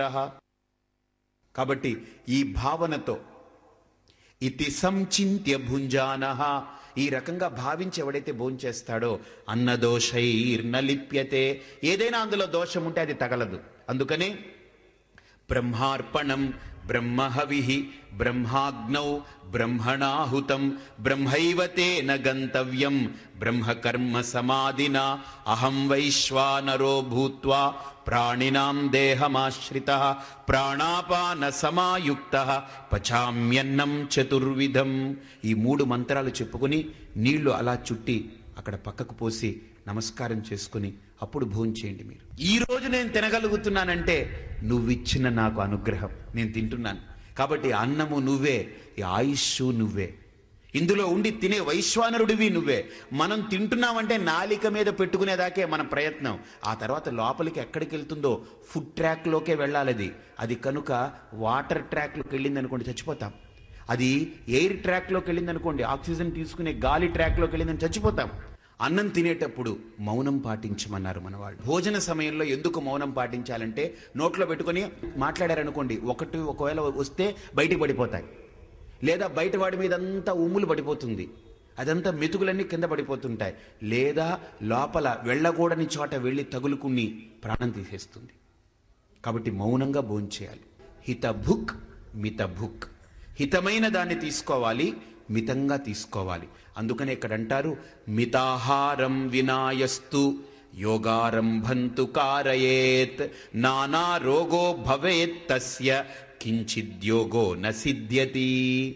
కాబట్టి ఈ భావనతో ఇతి సంచింత్య భుంజాన ఈ రకంగా భావించి ఎవడైతే భోంచేస్తాడో అన్నదోషైర్న లిప్యతే ఏదైనా అందులో దోషం ఉంటే అది తగలదు అందుకనే బ్రహ్మార్పణం బ్రహ్మహవి బ్రహ్మాగ్నౌ బ్రహ్మణాహుతం బ్రహ్మైవ తేన గంతవ్యం బ్రహ్మకర్మ సమాధినా అహం వైశ్వానరో భూత్వా ప్రాణినాం దేహమాశ్రిత ప్రాణాపాన సమాయుక్త పచామ్యన్నం చతుర్విధం ఈ మూడు మంత్రాలు చెప్పుకుని నీళ్లు అలా చుట్టి అక్కడ పక్కకు పోసి నమస్కారం చేసుకుని అప్పుడు భోంచేయండి మీరు ఈ రోజు నేను తినగలుగుతున్నానంటే నువ్విచ్చిన నాకు అనుగ్రహం నేను తింటున్నాను కాబట్టి అన్నము నువ్వే ఈ ఆయుష్ నువ్వే ఇందులో ఉండి తినే వైశ్వానరుడివి నువ్వే మనం తింటున్నామంటే నాలిక మీద పెట్టుకునేదాకే మన ప్రయత్నం ఆ తర్వాత లోపలికి ఎక్కడికి వెళ్తుందో ఫుడ్ ట్రాక్లోకే వెళ్ళాలది అది కనుక వాటర్ ట్రాక్లోకి వెళ్ళింది అనుకోండి చచ్చిపోతాం అది ఎయిర్ ట్రాక్లోకి వెళ్ళింది అనుకోండి ఆక్సిజన్ తీసుకునే గాలి ట్రాక్లోకి వెళ్ళిందని చచ్చిపోతాం అన్నం తినేటప్పుడు మౌనం పాటించమన్నారు మన వాళ్ళు భోజన సమయంలో ఎందుకు మౌనం పాటించాలంటే నోట్లో పెట్టుకొని మాట్లాడారనుకోండి ఒకటి ఒకవేళ వస్తే బయటికి పడిపోతాయి లేదా బయట వాడి మీద అంతా ఉమ్ములు పడిపోతుంది అదంతా మెతుకులన్నీ కింద పడిపోతుంటాయి లేదా లోపల వెళ్ళకూడని చోట వెళ్ళి తగులుకుని ప్రాణం తీసేస్తుంది కాబట్టి మౌనంగా భోంచేయాలి హిత భుక్ మిత భుక్ హితమైన దాన్ని తీసుకోవాలి మితంగా తీసుకోవాలి అందుకనే ఇక్కడ అంటారు మితాహారం వినాయస్తు యోగారంభంతు కారయేత్ నానా రోగో భవేత్ తస్య కించిద్యోగో న సిద్ధ్యతి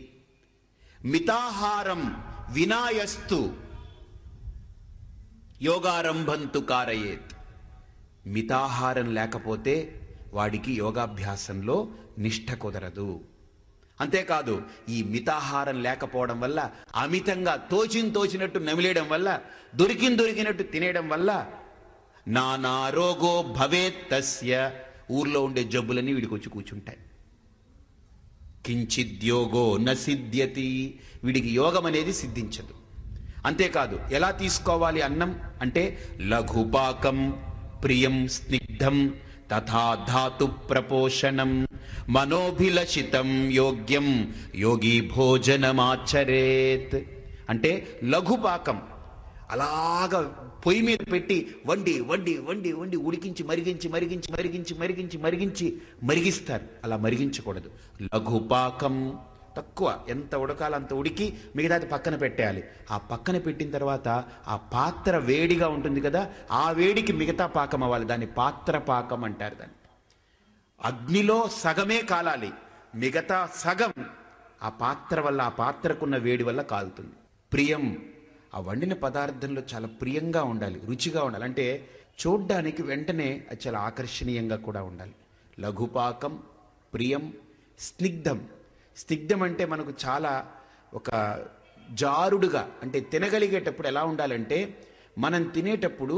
మితాహారం వినాయస్తు యోగారంభంతు కారయేత్ మితాహారం లేకపోతే వాడికి యోగాభ్యాసంలో నిష్ఠ కుదరదు అంతేకాదు ఈ మితాహారం లేకపోవడం వల్ల అమితంగా తోచిన్ తోచినట్టు నమిలేయడం వల్ల దొరికిన దొరికినట్టు తినేయడం వల్ల నానా రోగో భవేత్ తస్య ఊర్లో ఉండే జబ్బులన్నీ వీడికి వచ్చి కూర్చుంటాయి కించిద్యోగో న సిద్ధ్యతి వీడికి యోగం అనేది సిద్ధించదు అంతేకాదు ఎలా తీసుకోవాలి అన్నం అంటే లఘుపాకం ప్రియం స్నిగ్ధం తథా ధాతు ప్రపోషణం మనోభిలషితం యోగ్యం యోగి భోజనమాచరేత్ అంటే లఘుపాకం అలాగా పొయ్యి మీద పెట్టి వండి వండి వండి వండి ఉడికించి మరిగించి మరిగించి మరిగించి మరిగించి మరిగించి మరిగిస్తారు అలా మరిగించకూడదు లఘుపాకం తక్కువ ఎంత ఉడకాలో అంత ఉడికి మిగతాది పక్కన పెట్టేయాలి ఆ పక్కన పెట్టిన తర్వాత ఆ పాత్ర వేడిగా ఉంటుంది కదా ఆ వేడికి మిగతా పాకం అవ్వాలి దాన్ని పాత్ర పాకం అంటారు దాన్ని అగ్నిలో సగమే కాలాలి మిగతా సగం ఆ పాత్ర వల్ల ఆ పాత్రకున్న వేడి వల్ల కాలుతుంది ప్రియం ఆ వండిన పదార్థంలో చాలా ప్రియంగా ఉండాలి రుచిగా ఉండాలి అంటే చూడ్డానికి వెంటనే అది చాలా ఆకర్షణీయంగా కూడా ఉండాలి లఘుపాకం ప్రియం స్నిగ్ధం స్నిగ్ధం అంటే మనకు చాలా ఒక జారుడుగా అంటే తినగలిగేటప్పుడు ఎలా ఉండాలంటే మనం తినేటప్పుడు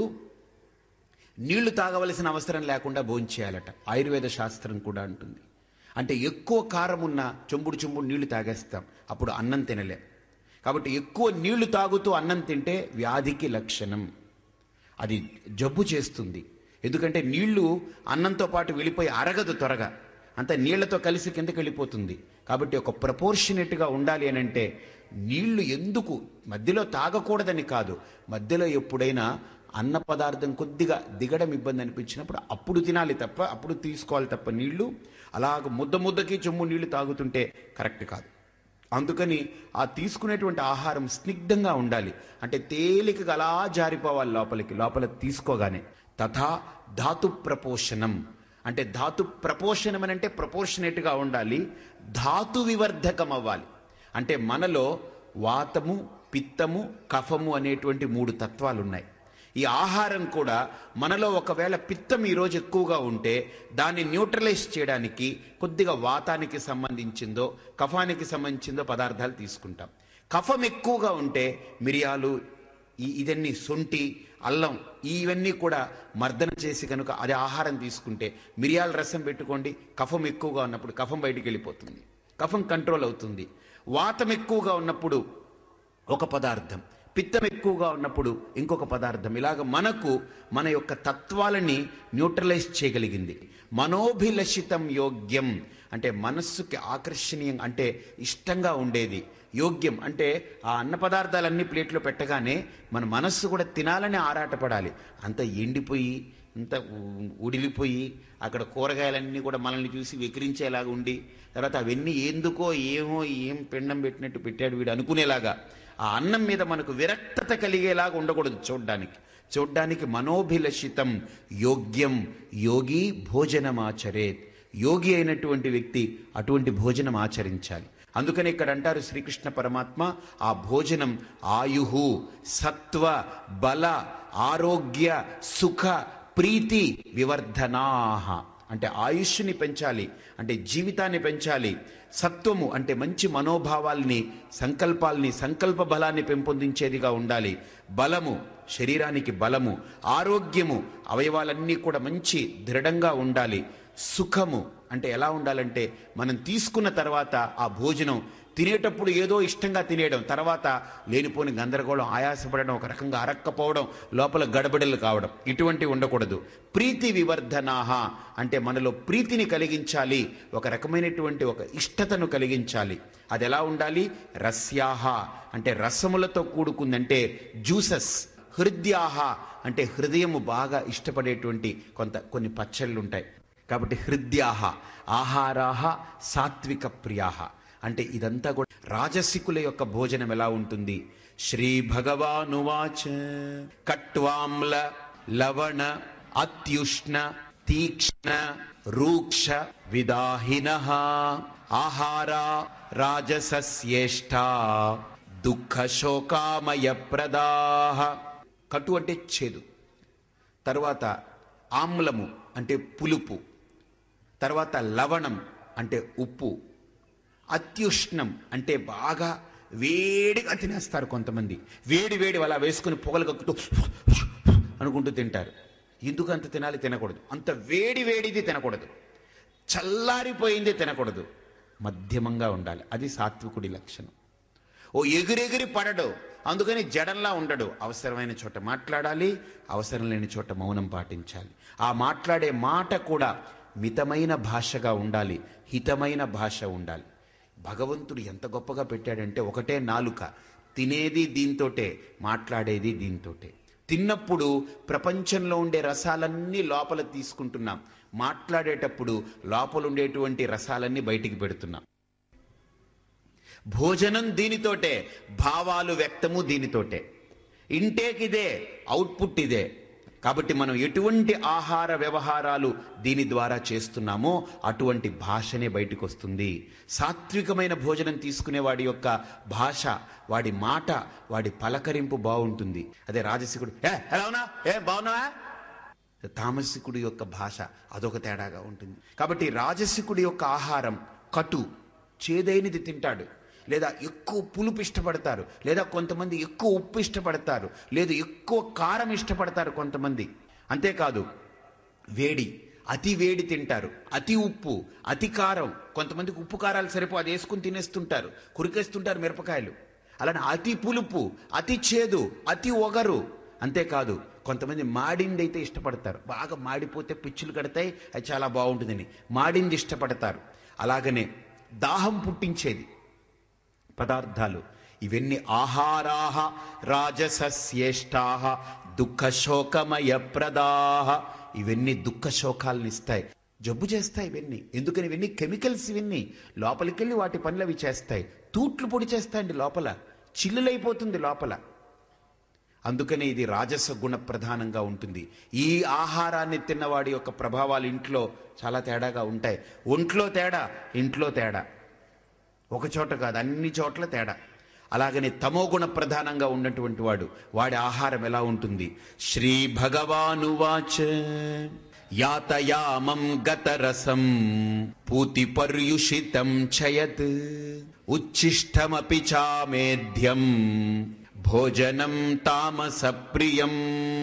నీళ్లు తాగవలసిన అవసరం లేకుండా భోంచేయాలట ఆయుర్వేద శాస్త్రం కూడా అంటుంది అంటే ఎక్కువ కారం ఉన్న చెంబుడు చెంబుడు నీళ్లు తాగేస్తాం అప్పుడు అన్నం తినలే కాబట్టి ఎక్కువ నీళ్లు తాగుతూ అన్నం తింటే వ్యాధికి లక్షణం అది జబ్బు చేస్తుంది ఎందుకంటే నీళ్లు అన్నంతో పాటు వెళ్ళిపోయి అరగదు త్వరగా అంత నీళ్లతో కలిసి కిందకి వెళ్ళిపోతుంది కాబట్టి ఒక ప్రపోర్షనేట్గా ఉండాలి అని అంటే నీళ్లు ఎందుకు మధ్యలో తాగకూడదని కాదు మధ్యలో ఎప్పుడైనా అన్న పదార్థం కొద్దిగా దిగడం ఇబ్బంది అనిపించినప్పుడు అప్పుడు తినాలి తప్ప అప్పుడు తీసుకోవాలి తప్ప నీళ్లు అలాగ ముద్ద ముద్దకి చెమ్ము నీళ్లు తాగుతుంటే కరెక్ట్ కాదు అందుకని ఆ తీసుకునేటువంటి ఆహారం స్నిగ్ధంగా ఉండాలి అంటే తేలికగా అలా జారిపోవాలి లోపలికి లోపల తీసుకోగానే తథా ధాతు ప్రపోషణం అంటే ధాతు ప్రపోషణం అని అంటే ప్రపోర్షనేట్గా ఉండాలి ధాతు వివర్ధకం అవ్వాలి అంటే మనలో వాతము పిత్తము కఫము అనేటువంటి మూడు తత్వాలు ఉన్నాయి ఈ ఆహారం కూడా మనలో ఒకవేళ పిత్తం ఈరోజు ఎక్కువగా ఉంటే దాన్ని న్యూట్రలైజ్ చేయడానికి కొద్దిగా వాతానికి సంబంధించిందో కఫానికి సంబంధించిందో పదార్థాలు తీసుకుంటాం కఫం ఎక్కువగా ఉంటే మిరియాలు ఈ ఇదన్నీ సొంటి అల్లం ఇవన్నీ కూడా మర్దన చేసి కనుక అది ఆహారం తీసుకుంటే మిరియాల రసం పెట్టుకోండి కఫం ఎక్కువగా ఉన్నప్పుడు కఫం బయటికి వెళ్ళిపోతుంది కఫం కంట్రోల్ అవుతుంది వాతం ఎక్కువగా ఉన్నప్పుడు ఒక పదార్థం పిత్తం ఎక్కువగా ఉన్నప్పుడు ఇంకొక పదార్థం ఇలాగ మనకు మన యొక్క తత్వాలని న్యూట్రలైజ్ చేయగలిగింది మనోభిలషితం యోగ్యం అంటే మనస్సుకి ఆకర్షణీయం అంటే ఇష్టంగా ఉండేది యోగ్యం అంటే ఆ అన్న పదార్థాలన్నీ ప్లేట్లో పెట్టగానే మన మనస్సు కూడా తినాలని ఆరాటపడాలి అంత ఎండిపోయి అంత ఉ- ఉడిలిపోయి అక్కడ కూరగాయలన్నీ కూడా మనల్ని చూసి వెకిరించేలాగా ఉండి తర్వాత అవన్నీ ఎందుకో ఏమో ఏం పిండం పెట్టినట్టు పెట్టాడు వీడు అనుకునేలాగా ఆ అన్నం మీద మనకు విరక్తత కలిగేలాగా ఉండకూడదు చూడ్డానికి చూడ్డానికి మనోభిలషితం యోగ్యం యోగి భోజనమాచరేత్ యోగి అయినటువంటి వ్యక్తి అటువంటి భోజనం ఆచరించాలి అందుకని ఇక్కడ అంటారు శ్రీకృష్ణ పరమాత్మ ఆ భోజనం ఆయుహు సత్వ బల ఆరోగ్య సుఖ ప్రీతి వివర్ధనాహ అంటే ఆయుష్ని పెంచాలి అంటే జీవితాన్ని పెంచాలి సత్వము అంటే మంచి మనోభావాల్ని సంకల్పాల్ని సంకల్ప బలాన్ని పెంపొందించేదిగా ఉండాలి బలము శరీరానికి బలము ఆరోగ్యము అవయవాలన్నీ కూడా మంచి దృఢంగా ఉండాలి సుఖము అంటే ఎలా ఉండాలంటే మనం తీసుకున్న తర్వాత ఆ భోజనం తినేటప్పుడు ఏదో ఇష్టంగా తినేయడం తర్వాత లేనిపోని గందరగోళం ఆయాసపడడం ఒక రకంగా అరక్కపోవడం లోపల గడబడలు కావడం ఇటువంటివి ఉండకూడదు ప్రీతి వివర్ధనాహ అంటే మనలో ప్రీతిని కలిగించాలి ఒక రకమైనటువంటి ఒక ఇష్టతను కలిగించాలి అది ఎలా ఉండాలి రస్యాహ అంటే రసములతో కూడుకుందంటే జ్యూసెస్ హృదయాహ అంటే హృదయము బాగా ఇష్టపడేటువంటి కొంత కొన్ని పచ్చళ్ళు ఉంటాయి కాబట్టి హృదయాహ ఆహారాహ సాత్విక ప్రియాహ అంటే ఇదంతా కూడా రాజసికుల యొక్క భోజనం ఎలా ఉంటుంది శ్రీ భగవానువాచ కట్వాంల లవణ అత్యుష్ణ తీక్ష్ణ రూక్ష విదాహిన ఆహారా రాజసస్యేష్ట దుఃఖ శోకామయ ప్రదాహ కటు అంటే చేదు తర్వాత ఆమ్లము అంటే పులుపు తర్వాత లవణం అంటే ఉప్పు అత్యుష్ణం అంటే బాగా వేడిగా తినేస్తారు కొంతమంది వేడి వేడి అలా వేసుకుని పొగలు కక్కుతూ అనుకుంటూ తింటారు ఎందుకు అంత తినాలి తినకూడదు అంత వేడి వేడిది తినకూడదు చల్లారిపోయింది తినకూడదు మధ్యమంగా ఉండాలి అది సాత్వికుడి లక్షణం ఓ ఎగిరెగిరి పడడు అందుకని జడంలా ఉండడు అవసరమైన చోట మాట్లాడాలి అవసరం లేని చోట మౌనం పాటించాలి ఆ మాట్లాడే మాట కూడా మితమైన భాషగా ఉండాలి హితమైన భాష ఉండాలి భగవంతుడు ఎంత గొప్పగా పెట్టాడంటే ఒకటే నాలుక తినేది దీంతోటే మాట్లాడేది దీంతోటే తిన్నప్పుడు ప్రపంచంలో ఉండే రసాలన్నీ లోపల తీసుకుంటున్నాం మాట్లాడేటప్పుడు లోపల ఉండేటువంటి రసాలన్నీ బయటికి పెడుతున్నాం భోజనం దీనితోటే భావాలు వ్యక్తము దీనితోటే ఇంటేక్ ఇదే అవుట్పుట్ ఇదే కాబట్టి మనం ఎటువంటి ఆహార వ్యవహారాలు దీని ద్వారా చేస్తున్నామో అటువంటి భాషనే బయటకు వస్తుంది సాత్వికమైన భోజనం తీసుకునే వాడి యొక్క భాష వాడి మాట వాడి పలకరింపు బాగుంటుంది అదే రాజసికుడు ఏ ఎలా ఉన్నా ఏ బాగున్నావా తామసికుడి యొక్క భాష అదొక తేడాగా ఉంటుంది కాబట్టి రాజసికుడి యొక్క ఆహారం కటు చేదైనది తింటాడు లేదా ఎక్కువ పులుపు ఇష్టపడతారు లేదా కొంతమంది ఎక్కువ ఉప్పు ఇష్టపడతారు లేదా ఎక్కువ కారం ఇష్టపడతారు కొంతమంది అంతేకాదు వేడి అతి వేడి తింటారు అతి ఉప్పు అతి కారం కొంతమందికి ఉప్పు కారాలు సరిపో అది వేసుకుని తినేస్తుంటారు కురికేస్తుంటారు మిరపకాయలు అలానే అతి పులుపు అతి చేదు అతి ఒగరు అంతేకాదు కొంతమంది మాడింది అయితే ఇష్టపడతారు బాగా మాడిపోతే పిచ్చులు కడతాయి అది చాలా బాగుంటుందని మాడింది ఇష్టపడతారు అలాగనే దాహం పుట్టించేది పదార్థాలు ఇవన్నీ ఆహారాహ రాజసస్యేష్టాహ దుఃఖ శోకమయ ప్రదాహ ఇవన్నీ దుఃఖ శోకాలను ఇస్తాయి జబ్బు చేస్తాయి ఇవన్నీ ఎందుకని ఇవన్నీ కెమికల్స్ ఇవన్నీ లోపలికెళ్ళి వాటి పనులు అవి చేస్తాయి తూట్లు పొడి చేస్తాయండి లోపల చిల్లులైపోతుంది లోపల అందుకని ఇది రాజస గుణ ప్రధానంగా ఉంటుంది ఈ ఆహారాన్ని తిన్నవాడి యొక్క ప్రభావాలు ఇంట్లో చాలా తేడాగా ఉంటాయి ఒంట్లో తేడా ఇంట్లో తేడా ఒక చోట కాదు అన్ని చోట్ల తేడా అలాగనే తమోగుణ ప్రధానంగా ఉన్నటువంటి వాడు వాడి ఆహారం ఎలా ఉంటుంది శ్రీ భగవానువాచ యాతయామం గతరసం పూతి పర్యుషితం చయత్ ఉచ్ఛిష్టమపి చామేధ్యం భోజనం తామస ప్రియం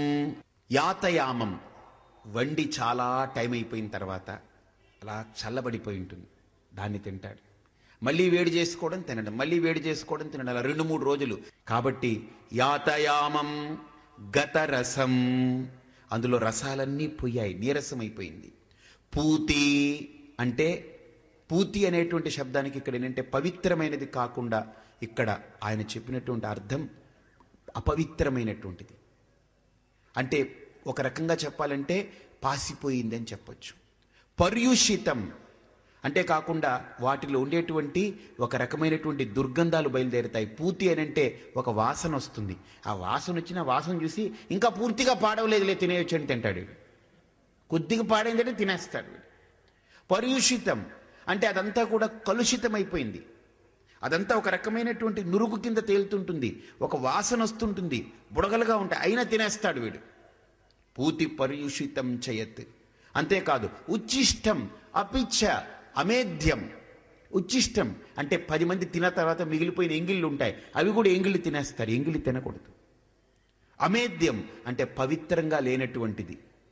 యాతయామం వండి చాలా టైం అయిపోయిన తర్వాత అలా చల్లబడిపోయి ఉంటుంది దాన్ని తింటాడు మళ్ళీ వేడి చేసుకోవడం తినడం మళ్ళీ వేడి చేసుకోవడం తినడం అలా రెండు మూడు రోజులు కాబట్టి యాతయామం గతరసం అందులో రసాలన్నీ పోయాయి నీరసం అయిపోయింది పూతి అంటే పూతి అనేటువంటి శబ్దానికి ఇక్కడ ఏంటంటే పవిత్రమైనది కాకుండా ఇక్కడ ఆయన చెప్పినటువంటి అర్థం అపవిత్రమైనటువంటిది అంటే ఒక రకంగా చెప్పాలంటే పాసిపోయింది అని చెప్పొచ్చు పర్యూషితం అంటే కాకుండా వాటిలో ఉండేటువంటి ఒక రకమైనటువంటి దుర్గంధాలు బయలుదేరుతాయి పూర్తి అని అంటే ఒక వాసన వస్తుంది ఆ వాసన వచ్చిన వాసన చూసి ఇంకా పూర్తిగా పాడవలేదులే తినేయొచ్చు అని తింటాడు వీడు. కొద్దిగా పాడైందంటే తినేస్తాడు వీడు. పర్యూషితం అంటే అదంతా కూడా కలుషితమైపోయింది అదంతా ఒక రకమైనటువంటి నురుగు కింద తేలుతుంటుంది ఒక వాసన వస్తుంటుంది బుడగలుగా ఉంటాయి అయినా తినేస్తాడు వీడు పూతి పర్యూషితం చయత్ అంతేకాదు ఉచ్చిష్టం అపిచ్చ అమేధ్యం ఉచ్చిష్టం అంటే పది మంది తిన్న తర్వాత మిగిలిపోయిన ఎంగిళ్ళు ఉంటాయి అవి కూడా ఎంగిళ్ళు తినేస్తారు ఎంగిళ్ళు తినకూడదు అమేధ్యం అంటే పవిత్రంగా లేనటువంటిది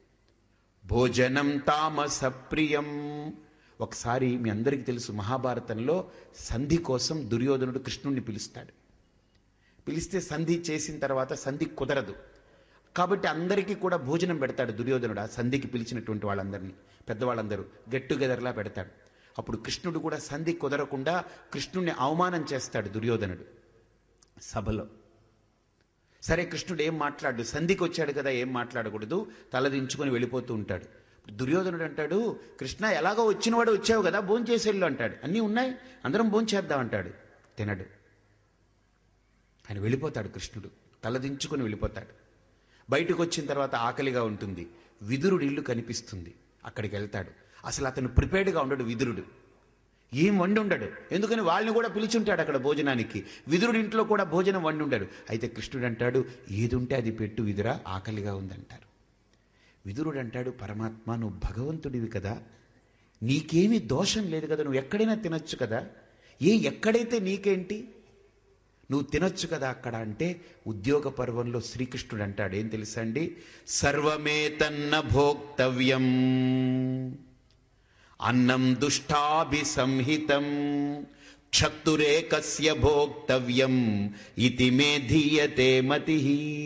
భోజనం తామస ప్రియం ఒకసారి మీ అందరికీ తెలుసు మహాభారతంలో సంధి కోసం దుర్యోధనుడు కృష్ణుణ్ణి పిలుస్తాడు పిలిస్తే సంధి చేసిన తర్వాత సంధి కుదరదు కాబట్టి అందరికీ కూడా భోజనం పెడతాడు దుర్యోధనుడు ఆ సంధికి పిలిచినటువంటి వాళ్ళందరినీ పెద్దవాళ్ళందరూ గెట్ టుగెదర్లా పెడతాడు అప్పుడు కృష్ణుడు కూడా సంధి కుదరకుండా కృష్ణుణ్ణి అవమానం చేస్తాడు దుర్యోధనుడు సభలో సరే కృష్ణుడు ఏం మాట్లాడు సంధికి వచ్చాడు కదా ఏం మాట్లాడకూడదు తలదించుకొని వెళ్ళిపోతూ ఉంటాడు దుర్యోధనుడు అంటాడు కృష్ణ ఎలాగో వచ్చినవాడు వచ్చావు కదా భోంచేసేళ్ళు అంటాడు అన్నీ ఉన్నాయి అందరం భోంచేద్దాం అంటాడు తినడు ఆయన వెళ్ళిపోతాడు కృష్ణుడు తలదించుకొని వెళ్ళిపోతాడు బయటకు వచ్చిన తర్వాత ఆకలిగా ఉంటుంది విదురుడి ఇల్లు కనిపిస్తుంది అక్కడికి వెళ్తాడు అసలు అతను ప్రిపేర్డ్గా ఉండడు విదురుడు ఏం వండి ఉండడు ఎందుకని వాళ్ళని కూడా పిలిచుంటాడు అక్కడ భోజనానికి విదురుడి ఇంట్లో కూడా భోజనం వండి ఉండడు అయితే కృష్ణుడు అంటాడు ఏది ఉంటే అది పెట్టు విదురా ఆకలిగా ఉందంటారు విదురుడు అంటాడు పరమాత్మ నువ్వు భగవంతుడివి కదా నీకేమీ దోషం లేదు కదా నువ్వు ఎక్కడైనా తినొచ్చు కదా ఏ ఎక్కడైతే నీకేంటి నువ్వు తినొచ్చు కదా అక్కడ అంటే ఉద్యోగ పర్వంలో శ్రీకృష్ణుడు అంటాడు ఏం తెలుసా అండి సర్వమే తన్న భోక్తవ్యం అన్నం దుష్టాభిసంహితం క్షత్తురేకస్య భోక్తవ్యం ఇతి మే ధీయతే మతి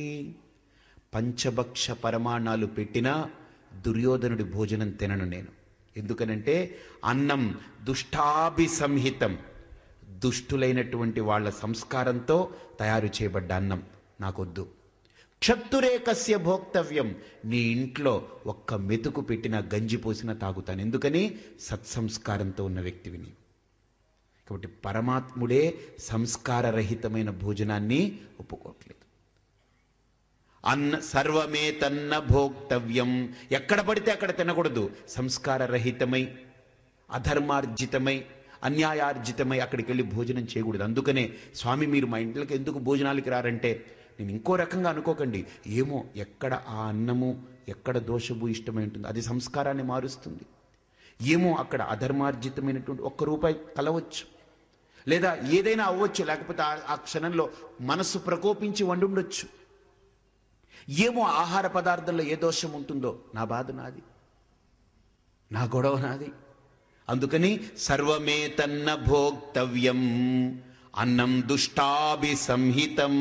పంచభక్ష పరమాణాలు పెట్టినా దుర్యోధనుడి భోజనం తినను నేను ఎందుకనంటే అన్నం దుష్టాభిసంహితం దుష్టులైనటువంటి వాళ్ళ సంస్కారంతో తయారు చేయబడ్డ అన్నం నాకొద్దు క్షత్తురేకస్య భోక్తవ్యం నీ ఇంట్లో ఒక్క మెతుకు పెట్టిన గంజి పోసిన తాగుతాను ఎందుకని సత్సంస్కారంతో ఉన్న వ్యక్తివి నీవు కాబట్టి పరమాత్ముడే సంస్కారరహితమైన భోజనాన్ని ఒప్పుకోవట్లేదు అన్న సర్వమే తన్న భోక్తవ్యం ఎక్కడ పడితే అక్కడ తినకూడదు సంస్కారరహితమై అధర్మార్జితమై అన్యాయార్జితమై అక్కడికి వెళ్ళి భోజనం చేయకూడదు అందుకనే స్వామి మీరు మా ఇంట్లోకి ఎందుకు భోజనాలకి రారంటే నేను ఇంకో రకంగా అనుకోకండి ఏమో ఎక్కడ ఆ అన్నము ఎక్కడ దోషభూ ఇష్టమై ఉంటుంది అది సంస్కారాన్ని మారుస్తుంది ఏమో అక్కడ అధర్మార్జితమైనటువంటి ఒక్క రూపాయి కలవచ్చు లేదా ఏదైనా అవ్వచ్చు లేకపోతే ఆ- ఆ క్షణంలో మనస్సు ప్రకోపించి వండుండొచ్చు ఏమో ఆహార పదార్థంలో ఏ దోషం ఉంటుందో నా బాధ నాది నా గొడవ నాది అందుకని సర్వమే తన్న భోక్తవ్యం అన్నం దుష్టాభి సంహితం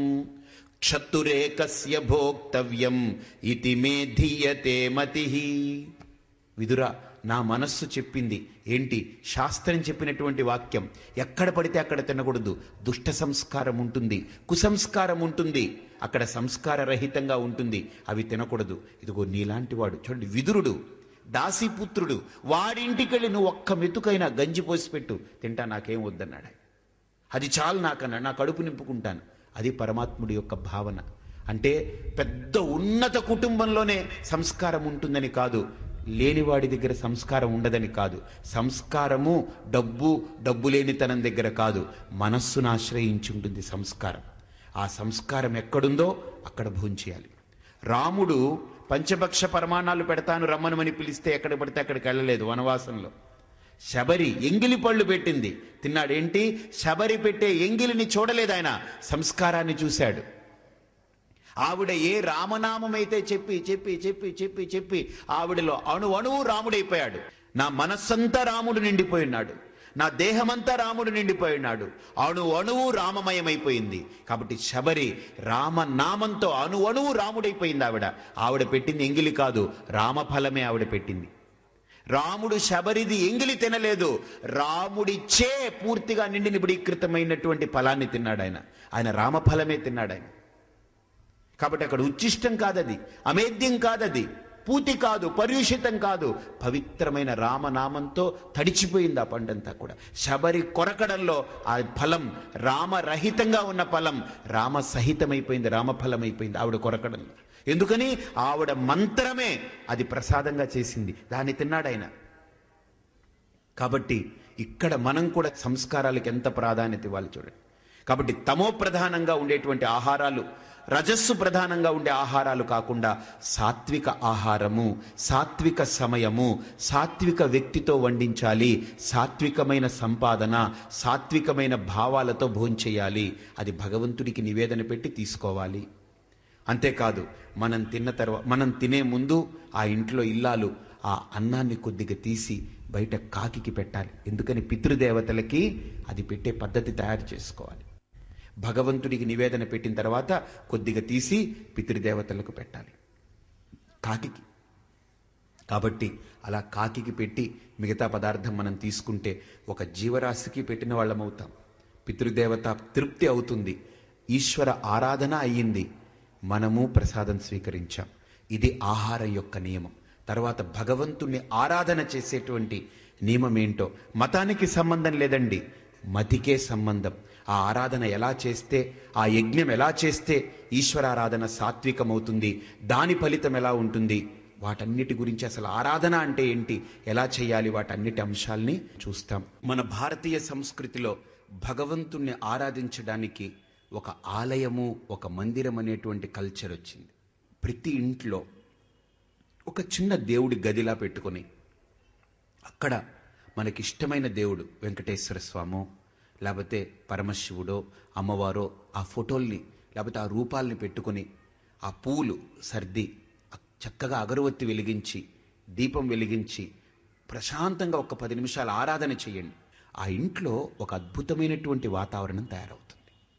క్షత్తురేకస్య భోక్తవ్యం ఇతి మే ధీయతే మతి విదురా నా మనస్సు చెప్పింది ఏంటి శాస్త్రం చెప్పినటువంటి వాక్యం ఎక్కడ పడితే అక్కడ తినకూడదు దుష్ట సంస్కారం ఉంటుంది కుసంస్కారం ఉంటుంది అక్కడ సంస్కార రహితంగా ఉంటుంది అవి తినకూడదు ఇదిగో నీలాంటి వాడు చూడండి విదురుడు దాసీపుత్రుడు వాడింటికెళ్ళి నువ్వు ఒక్క మెతుకైనా గంజి పోసి పెట్టు తింటా నాకేం వద్దన్నాడు ఆయన. అది చాలు నాకన్నా నా కడుపు నింపుకుంటాను అది పరమాత్ముడి యొక్క భావన అంటే పెద్ద ఉన్నత కుటుంబంలోనే సంస్కారం ఉంటుందని కాదు లేనివాడి దగ్గర సంస్కారం ఉండదని కాదు సంస్కారము డబ్బు డబ్బు లేనితనం దగ్గర కాదు మనస్సును ఆశ్రయించి ఉంటుంది సంస్కారం ఆ సంస్కారం ఎక్కడుందో అక్కడ భోంచేయాలి రాముడు పంచభక్ష పరమాణాలు పెడతాను రమ్మనమని పిలిస్తే ఎక్కడ పడితే అక్కడికి వెళ్ళలేదు వనవాసంలో శబరి ఎంగిలి పళ్ళు పెట్టింది తిన్నాడేంటి శబరి పెట్టే ఎంగిలిని చూడలేదు ఆయన సంస్కారాన్ని చూశాడు ఆవిడ ఏ రామనామం అయితే చెప్పి చెప్పి చెప్పి చెప్పి చెప్పి ఆవిడలో అణు అణువు రాముడైపోయాడు నా మనస్సంతా రాముడు నిండిపోయినాడు నా దేహమంతా రాముడు నిండిపోయినాడు అణు అణువు రామమయమైపోయింది కాబట్టి శబరి రామనామంతో అణు అణువు రాముడైపోయింది ఆవిడ ఆవిడ పెట్టింది ఎంగిలి కాదు రామఫలమే ఆవిడ పెట్టింది రాముడు శబరిది ఎంగిలి తినలేదు రాముడిచ్చే పూర్తిగా నిండి నిబిడీకృతమైనటువంటి ఫలాన్ని తిన్నాడు ఆయన ఆయన రామఫలమే తిన్నాడు ఆయన కాబట్టి అక్కడ ఉచ్చిష్టం కాదది అమేద్యం కాదది పూతి కాదు పర్యూషితం కాదు పవిత్రమైన రామనామంతో తడిచిపోయింది ఆ పండంతా కూడా శబరి కొరకడంలో ఆ ఫలం రామరహితంగా ఉన్న ఫలం రామ సహితమైపోయింది రామఫలం అయిపోయింది ఆవిడ కొరకడంలో ఎందుకని ఆవిడ మంత్రమే అది ప్రసాదంగా చేసింది దాన్ని తిన్నాడు ఆయన కాబట్టి ఇక్కడ మనం కూడా సంస్కారాలకు ఎంత ప్రాధాన్యత ఇవ్వాలి చూడండి కాబట్టి తమో ప్రధానంగా ఉండేటువంటి ఆహారాలు రజస్సు ప్రధానంగా ఉండే ఆహారాలు కాకుండా సాత్విక ఆహారము సాత్విక సమయము సాత్విక వ్యక్తితో వండించాలి సాత్వికమైన సంపాదన సాత్వికమైన భావాలతో భోంచేయాలి అది భగవంతుడికి నివేదన పెట్టి తీసుకోవాలి అంతేకాదు మనం తిన్న తర్వాత మనం తినే ముందు ఆ ఇంట్లో ఇల్లాలు ఆ అన్నాన్ని కొద్దిగా తీసి బయట కాకికి పెట్టాలి ఎందుకని పితృదేవతలకి అది పెట్టే పద్ధతి తయారు చేసుకోవాలి భగవంతుడికి నివేదన పెట్టిన తర్వాత కొద్దిగా తీసి పితృదేవతలకు పెట్టాలి కాకికి కాబట్టి అలా కాకికి పెట్టి మిగతా పదార్థం మనం తీసుకుంటే ఒక జీవరాశికి పెట్టిన వాళ్ళం అవుతాం పితృదేవత తృప్తి అవుతుంది ఈశ్వర ఆరాధన అయ్యింది మనము ప్రసాదం స్వీకరించాం ఇది ఆహారం యొక్క నియమం తర్వాత భగవంతుణ్ణి ఆరాధన చేసేటువంటి నియమం ఏంటో మతానికి సంబంధం లేదండి మతికే సంబంధం ఆ ఆరాధన ఎలా చేస్తే ఆ యజ్ఞం ఎలా చేస్తే ఈశ్వరారాధన సాత్వికమవుతుంది దాని ఫలితం ఎలా ఉంటుంది వాటన్నిటి గురించి అసలు ఆరాధన అంటే ఏంటి ఎలా చేయాలి వాటన్నిటి అంశాల్ని చూస్తాం మన భారతీయ సంస్కృతిలో భగవంతుణ్ణి ఆరాధించడానికి ఒక ఆలయము ఒక మందిరం అనేటువంటి కల్చర్ వచ్చింది ప్రతి ఇంట్లో ఒక చిన్న దేవుడి గదిలా పెట్టుకొని అక్కడ మనకిష్టమైన దేవుడు వెంకటేశ్వర స్వామో లేకపోతే పరమశివుడో అమ్మవారో ఆ ఫోటోల్ని లేకపోతే ఆ రూపాల్ని పెట్టుకొని ఆ పూలు సర్ది చక్కగా అగరవత్తి వెలిగించి దీపం వెలిగించి ప్రశాంతంగా ఒక పది నిమిషాలు ఆరాధన చేయండి ఆ ఇంట్లో ఒక అద్భుతమైనటువంటి వాతావరణం తయారవుతుంది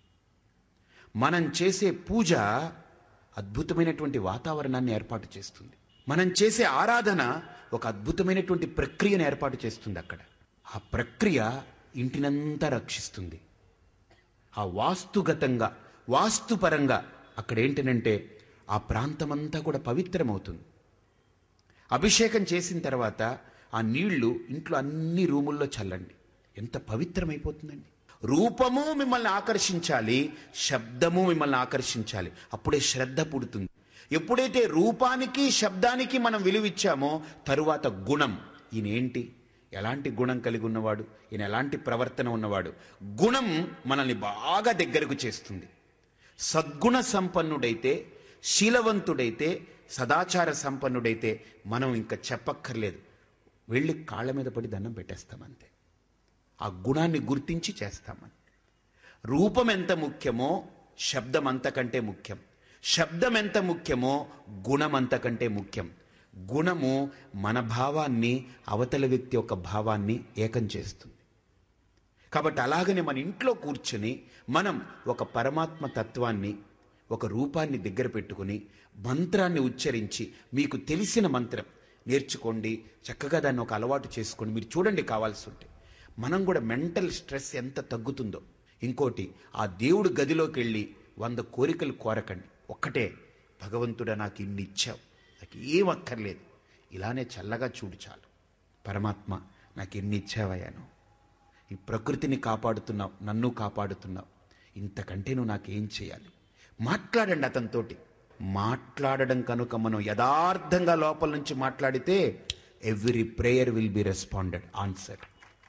మనం చేసే పూజ అద్భుతమైనటువంటి వాతావరణాన్ని ఏర్పాటు చేస్తుంది మనం చేసే ఆరాధన ఒక అద్భుతమైనటువంటి ప్రక్రియను ఏర్పాటు చేస్తుంది అక్కడ ఆ ప్రక్రియ ఇంటినంతా రక్షిస్తుంది ఆ వాస్తుగతంగా వాస్తుపరంగా అక్కడ ఏంటనంటే ఆ ప్రాంతమంతా కూడా పవిత్రమవుతుంది అభిషేకం చేసిన తర్వాత ఆ నీళ్లు ఇంట్లో అన్ని రూముల్లో చల్లండి ఎంత పవిత్రమైపోతుందండి రూపము మిమ్మల్ని ఆకర్షించాలి శబ్దము మిమ్మల్ని ఆకర్షించాలి అప్పుడే శ్రద్ధ పుడుతుంది ఎప్పుడైతే రూపానికి శబ్దానికి మనం విలువిచ్చామో తరువాత గుణం ఈయన ఏంటి ఎలాంటి గుణం కలిగి ఉన్నవాడు ఈయన ఎలాంటి ప్రవర్తన ఉన్నవాడు గుణం మనల్ని బాగా దగ్గరకు చేస్తుంది సద్గుణ సంపన్నుడైతే శీలవంతుడైతే సదాచార సంపన్నుడైతే మనం ఇంకా చెప్పక్కర్లేదు వెళ్ళి కాళ్ళ మీద పడి దండం పెట్టేస్తామంతే ఆ గుణాన్ని గుర్తించి చేస్తామని రూపం ఎంత ముఖ్యమో శబ్దం అంతకంటే ముఖ్యం శబ్దం ఎంత ముఖ్యమో గుణం అంతకంటే ముఖ్యం గుణము మన భావాన్ని అవతల వ్యక్తి యొక్క భావాన్ని ఏకం చేస్తుంది కాబట్టి అలాగనే మన ఇంట్లో కూర్చుని మనం ఒక పరమాత్మ తత్వాన్ని ఒక రూపాన్ని దగ్గర పెట్టుకుని మంత్రాన్ని ఉచ్చరించి మీకు తెలిసిన మంత్రం నేర్చుకోండి చక్కగా దాన్ని ఒక అలవాటు చేసుకోండి మీరు చూడండి కావాల్సి ఉంటే మనం కూడా మెంటల్ స్ట్రెస్ ఎంత తగ్గుతుందో ఇంకోటి ఆ దేవుడు గదిలోకి వెళ్ళి వంద కోరికలు కోరకండి ఒక్కటే భగవంతుడా నాకు ఇన్ని ఇచ్చావు నాకు ఏం అక్కర్లేదు ఇలానే చల్లగా చూడు చాలు పరమాత్మ నాకు ఎన్ని ఇచ్చావయ్యాను ఈ ప్రకృతిని కాపాడుతున్నావు నన్ను కాపాడుతున్నావు ఇంతకంటే నువ్వు నాకేం చేయాలి మాట్లాడండి అతనితోటి మాట్లాడడం కనుక మనం యథార్థంగా లోపల నుంచి మాట్లాడితే every prayer will be responded answer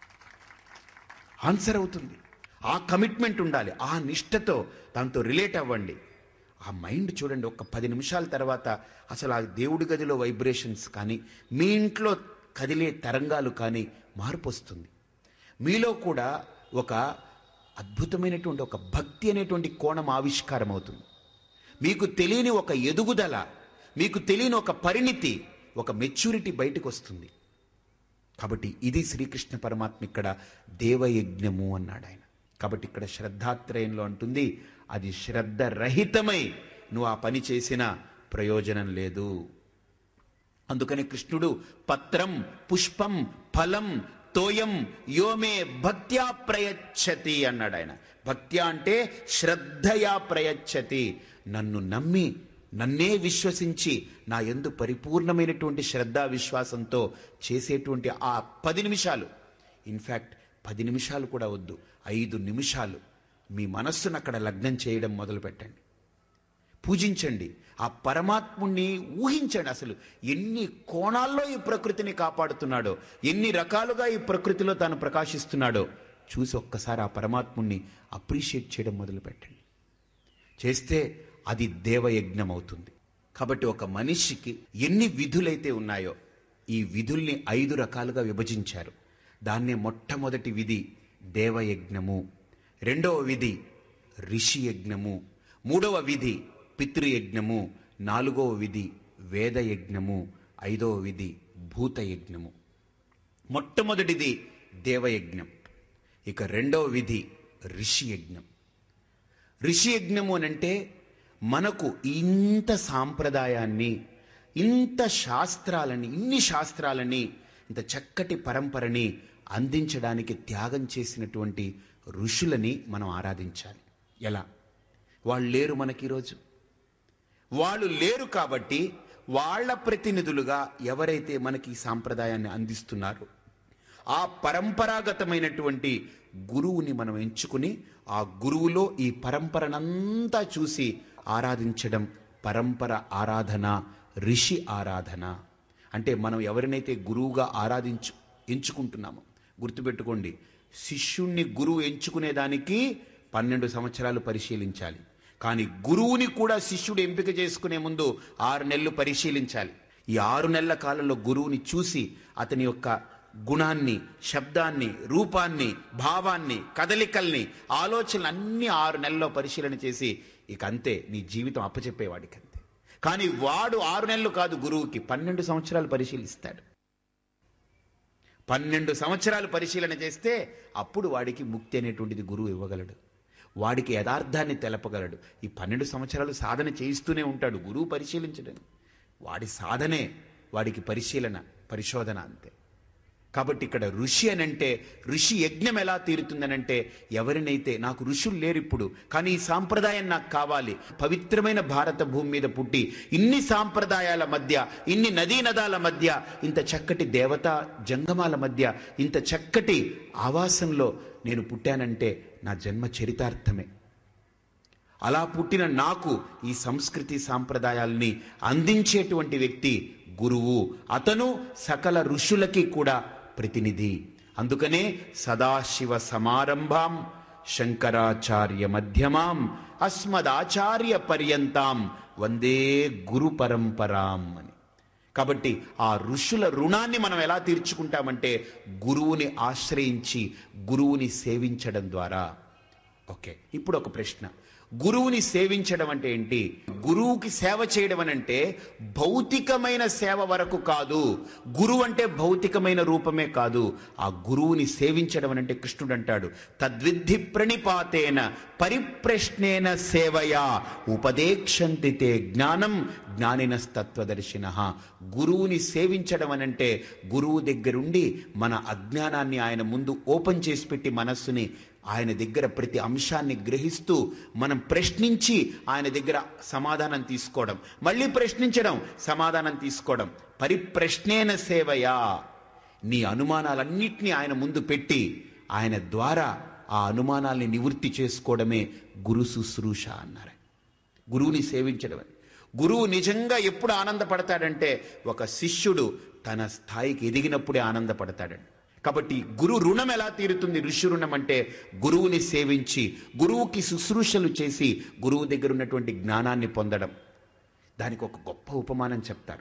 answer అవుతుంది ఆ కమిట్మెంట్ ఉండాలి ఆ నిష్టతో దాంతో రిలేట్ అవ్వండి ఆ మైండ్ చూడండి ఒక పది నిమిషాల తర్వాత అసలు ఆ దేవుడి గదిలో వైబ్రేషన్స్ కానీ మీ ఇంట్లో కదిలే తరంగాలు కానీ మార్పు వస్తుంది మీలో కూడా ఒక అద్భుతమైనటువంటి ఒక భక్తి అనేటువంటి కోణం ఆవిష్కారం అవుతుంది మీకు తెలియని ఒక ఎదుగుదల మీకు తెలియని ఒక పరిణితి ఒక మెచ్యూరిటీ బయటకు వస్తుంది కాబట్టి ఇది శ్రీకృష్ణ పరమాత్మ ఇక్కడ దేవయజ్ఞము అన్నాడు ఆయన కాబట్టి ఇక్కడ శ్రద్ధాత్రయంలో అంటుంది అది శ్రద్ధ రహితమై నువ్వు ఆ పని చేసిన ప్రయోజనం లేదు అందుకని కృష్ణుడు పత్రం పుష్పం ఫలం తోయం యోమే భక్త్యా ప్రయచ్చతి అన్నాడు ఆయన భక్త్యా అంటే శ్రద్ధయా ప్రయచ్చతి నన్ను నమ్మి నన్నే విశ్వసించి నా ఎందు పరిపూర్ణమైనటువంటి శ్రద్ధా విశ్వాసంతో చేసేటువంటి ఆ పది నిమిషాలు ఇన్ఫ్యాక్ట్ పది నిమిషాలు కూడా వద్దు ఐదు నిమిషాలు మీ మనస్సును అక్కడ లగ్నం చేయడం మొదలు పెట్టండి పూజించండి ఆ పరమాత్ముణ్ణి ఊహించండి అసలు ఎన్ని కోణాల్లో ఈ ప్రకృతిని కాపాడుతున్నాడో ఎన్ని రకాలుగా ఈ ప్రకృతిలో తాను ప్రకాశిస్తున్నాడో చూసి ఒక్కసారి ఆ పరమాత్ముణ్ణి అప్రిషియేట్ చేయడం మొదలు పెట్టండి చేస్తే అది దేవయజ్ఞం అవుతుంది కాబట్టి ఒక మనిషికి ఎన్ని విధులైతే ఉన్నాయో ఈ విధుల్ని ఐదు రకాలుగా విభజించారు దాన్నే మొట్టమొదటి విధి దేవయజ్ఞము రెండవ విధి ఋషి యజ్ఞము మూడవ విధి పితృయజ్ఞము నాలుగవ విధి వేదయజ్ఞము ఐదవ విధి భూతయజ్ఞము మొట్టమొదటిది దేవయజ్ఞం ఇక రెండవ విధి ఋషి యజ్ఞం ఋషి యజ్ఞము అనంటే మనకు ఇంత సాంప్రదాయాన్ని ఇంత శాస్త్రాలని ఇన్ని శాస్త్రాలని ఇంత చక్కటి పరంపరని అందించడానికి త్యాగం చేసినటువంటి ఋషులని మనం ఆరాధించాలి ఎలా వాళ్ళు లేరు మనకి ఈరోజు వాళ్ళు లేరు కాబట్టి వాళ్ళ ప్రతినిధులుగా ఎవరైతే మనకి ఈ సాంప్రదాయాన్ని అందిస్తున్నారో ఆ పరంపరాగతమైనటువంటి గురువుని మనం ఎంచుకుని ఆ గురువులో ఈ పరంపరనంతా చూసి ఆరాధించడం పరంపర ఆరాధన ఋషి ఆరాధన అంటే మనం ఎవరినైతే గురువుగా ఆరాధించు ఎంచుకుంటున్నామో గుర్తుపెట్టుకోండి శిష్యుణ్ణి గురువు ఎంచుకునేదానికి పన్నెండు సంవత్సరాలు పరిశీలించాలి కానీ గురువుని కూడా శిష్యుడు ఎంపిక చేసుకునే ముందు ఆరు నెలలు పరిశీలించాలి ఈ ఆరు నెలల కాలంలో గురువుని చూసి అతని యొక్క గుణాన్ని శబ్దాన్ని రూపాన్ని భావాన్ని కదలికల్ని ఆలోచనలు అన్ని ఆరు నెలల్లో పరిశీలన చేసి ఇక అంతే నీ జీవితం అప్పచెప్పేవాడికి అంతే కానీ వాడు ఆరు నెలలు కాదు గురువుకి పన్నెండు సంవత్సరాలు పరిశీలిస్తాడు పన్నెండు సంవత్సరాలు పరిశీలన చేస్తే అప్పుడు వాడికి ముక్తి అనేటువంటిది గురువు ఇవ్వగలడు వాడికి యథార్థాన్ని తెలపగలడు ఈ పన్నెండు సంవత్సరాలు సాధన చేయిస్తూనే ఉంటాడు గురువు పరిశీలించడం వాడి సాధనే వాడికి పరిశీలన పరిశోధన అంతే కాబట్టి ఇక్కడ ఋషి అని అంటే ఋషి యజ్ఞం ఎలా తీరుతుందనంటే ఎవరినైతే నాకు ఋషులు లేరు ఇప్పుడు కానీ ఈ సాంప్రదాయం నాకు కావాలి పవిత్రమైన భారత భూమి మీద పుట్టి ఇన్ని సాంప్రదాయాల మధ్య ఇన్ని నదీ నదాల మధ్య ఇంత చక్కటి దేవతా జంగమాల మధ్య ఇంత చక్కటి ఆవాసంలో నేను పుట్టానంటే నా జన్మ చరితార్థమే అలా పుట్టిన నాకు ఈ సంస్కృతి సాంప్రదాయాల్ని అందించేటువంటి వ్యక్తి గురువు అతను సకల ఋషులకి కూడా ప్రతినిధి అందుకనే సదాశివ సమారంభాం శంకరాచార్య మధ్యమాం అస్మదాచార్య పర్యంతాం వందే గురు పరంపరాం అని కాబట్టి ఆ ఋషుల రుణాన్ని మనం ఎలా తీర్చుకుంటామంటే గురువుని ఆశ్రయించి గురువుని సేవించడం ద్వారా ఓకే ఇప్పుడు ఒక ప్రశ్న గురువుని సేవించడం అంటే ఏంటి గురువుకి సేవ చేయడం అని అంటే భౌతికమైన సేవ వరకు కాదు గురువు అంటే భౌతికమైన రూపమే కాదు ఆ గురువుని సేవించడం అని అంటే కృష్ణుడు అంటాడు తద్విద్ధి ప్రణిపాతేన పరిప్రశ్నేన సేవయా ఉపదేక్షంతి తే జ్ఞానం జ్ఞానినస్తత్వదర్శిన గురువుని సేవించడం అనంటే గురువు దగ్గరుండి మన అజ్ఞానాన్ని ఆయన ముందు ఓపెన్ చేసి పెట్టి మనస్సుని ఆయన దగ్గర ప్రతి అంశాన్ని గ్రహిస్తూ మనం ప్రశ్నించి ఆయన దగ్గర సమాధానం తీసుకోవడం మళ్ళీ ప్రశ్నించడం సమాధానం తీసుకోవడం పరిప్రశ్నేన సేవయా నీ అనుమానాలన్నింటినీ ఆయన ముందు పెట్టి ఆయన ద్వారా ఆ అనుమానాల్ని నివృత్తి చేసుకోవడమే గురు శుశ్రూష అన్నారు గురువుని సేవించడం అని గురువు నిజంగా ఎప్పుడు ఆనందపడతాడంటే ఒక శిష్యుడు తన స్థాయికి ఎదిగినప్పుడే ఆనందపడతాడండి కాబట్టి గురు రుణం ఎలా తీరుతుంది ఋషి రుణం అంటే గురువుని సేవించి గురువుకి శుశ్రూషలు చేసి గురువు దగ్గర ఉన్నటువంటి జ్ఞానాన్ని పొందడం దానికి ఒక గొప్ప ఉపమానం చెప్తారు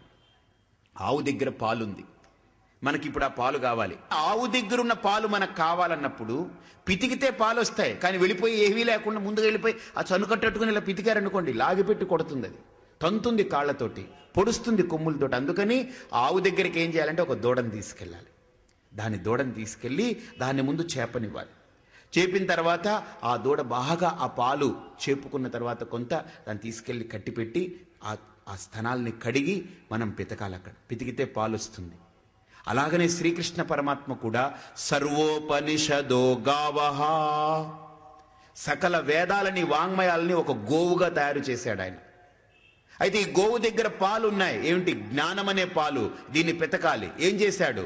ఆవు దగ్గర పాలుంది మనకి ఇప్పుడు ఆ పాలు కావాలి ఆవు దగ్గర ఉన్న పాలు మనకు కావాలన్నప్పుడు పితికితే పాలు వస్తాయి కానీ వెళ్ళిపోయి ఏమీ లేకుండా ముందుకు వెళ్ళిపోయి ఆ చనుకట్టట్టుకుని ఇలా పితికారనుకోండి లాగిపెట్టి కొడుతుంది అది తంతుంది కాళ్ళతోటి పొడుస్తుంది కొమ్ములతోటి అందుకని ఆవు దగ్గరికి ఏం చేయాలంటే ఒక దూడని తీసుకెళ్ళాలి దాని దూడని తీసుకెళ్ళి దాని ముందు చేపనివ్వాలి చేపిన తర్వాత ఆ దూడ బాగా ఆ పాలు చేపుకున్న తర్వాత కొంత దాన్ని తీసుకెళ్ళి కట్టిపెట్టి ఆ ఆ స్థనాల్ని కడిగి మనం పితకాలి అక్కడ పితికితే పాలు వస్తుంది అలాగనే శ్రీకృష్ణ పరమాత్మ కూడా సర్వోపనిషదో గావహ సకల వేదాలని వాంగ్మయాలని ఒక గోవుగా తయారు చేశాడు ఆయన అయితే ఈ గోవు దగ్గర పాలు ఉన్నాయి ఏమిటి జ్ఞానం అనే పాలు దీన్ని పెతకాలి ఏం చేశాడు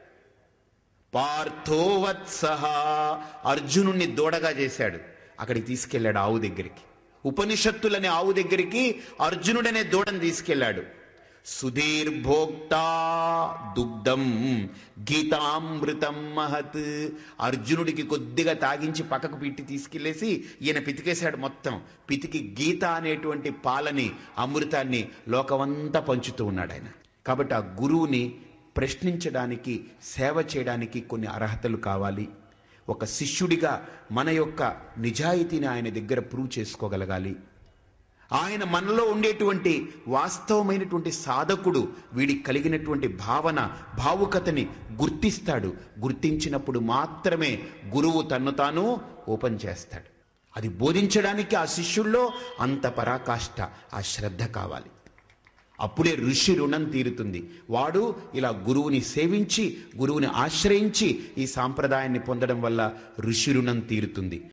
పార్థోవత్సహ అర్జునుణ్ణి దూడగా చేశాడు అక్కడికి తీసుకెళ్ళాడు ఆవు దగ్గరికి ఉపనిషత్తులనే ఆవు దగ్గరికి అర్జునుడనే దూడని తీసుకెళ్ళాడు సుధీర్భోక్తా దుగ్ధం గీతామృతం మహత్ అర్జునుడికి కొద్దిగా తాగించి పక్కకు పిట్టి తీసుకెళ్లేసి ఈయన పితికేశాడు మొత్తం పితికి గీత అనేటువంటి పాలని అమృతాన్ని లోకమంతా పంచుతూ ఉన్నాడు ఆయన కాబట్టి ఆ గురువుని ప్రశ్నించడానికి సేవ చేయడానికి కొన్ని అర్హతలు కావాలి ఒక శిష్యుడిగా మన యొక్క నిజాయితీని ఆయన దగ్గర ప్రూవ్ చేసుకోగలగాలి ఆయన మనలో ఉండేటువంటి వాస్తవమైనటువంటి సాధకుడు వీడికి కలిగినటువంటి భావన భావుకతని గుర్తిస్తాడు గుర్తించినప్పుడు మాత్రమే గురువు తన్ను తాను ఓపెన్ చేస్తాడు అది బోధించడానికి ఆ శిష్యుల్లో అంత పరాకాష్ట ఆ శ్రద్ధ కావాలి అప్పుడే ఋషి రుణం తీరుతుంది వాడు ఇలా గురువుని సేవించి గురువుని ఆశ్రయించి ఈ సాంప్రదాయాన్ని పొందడం వల్ల ఋషి రుణం తీరుతుంది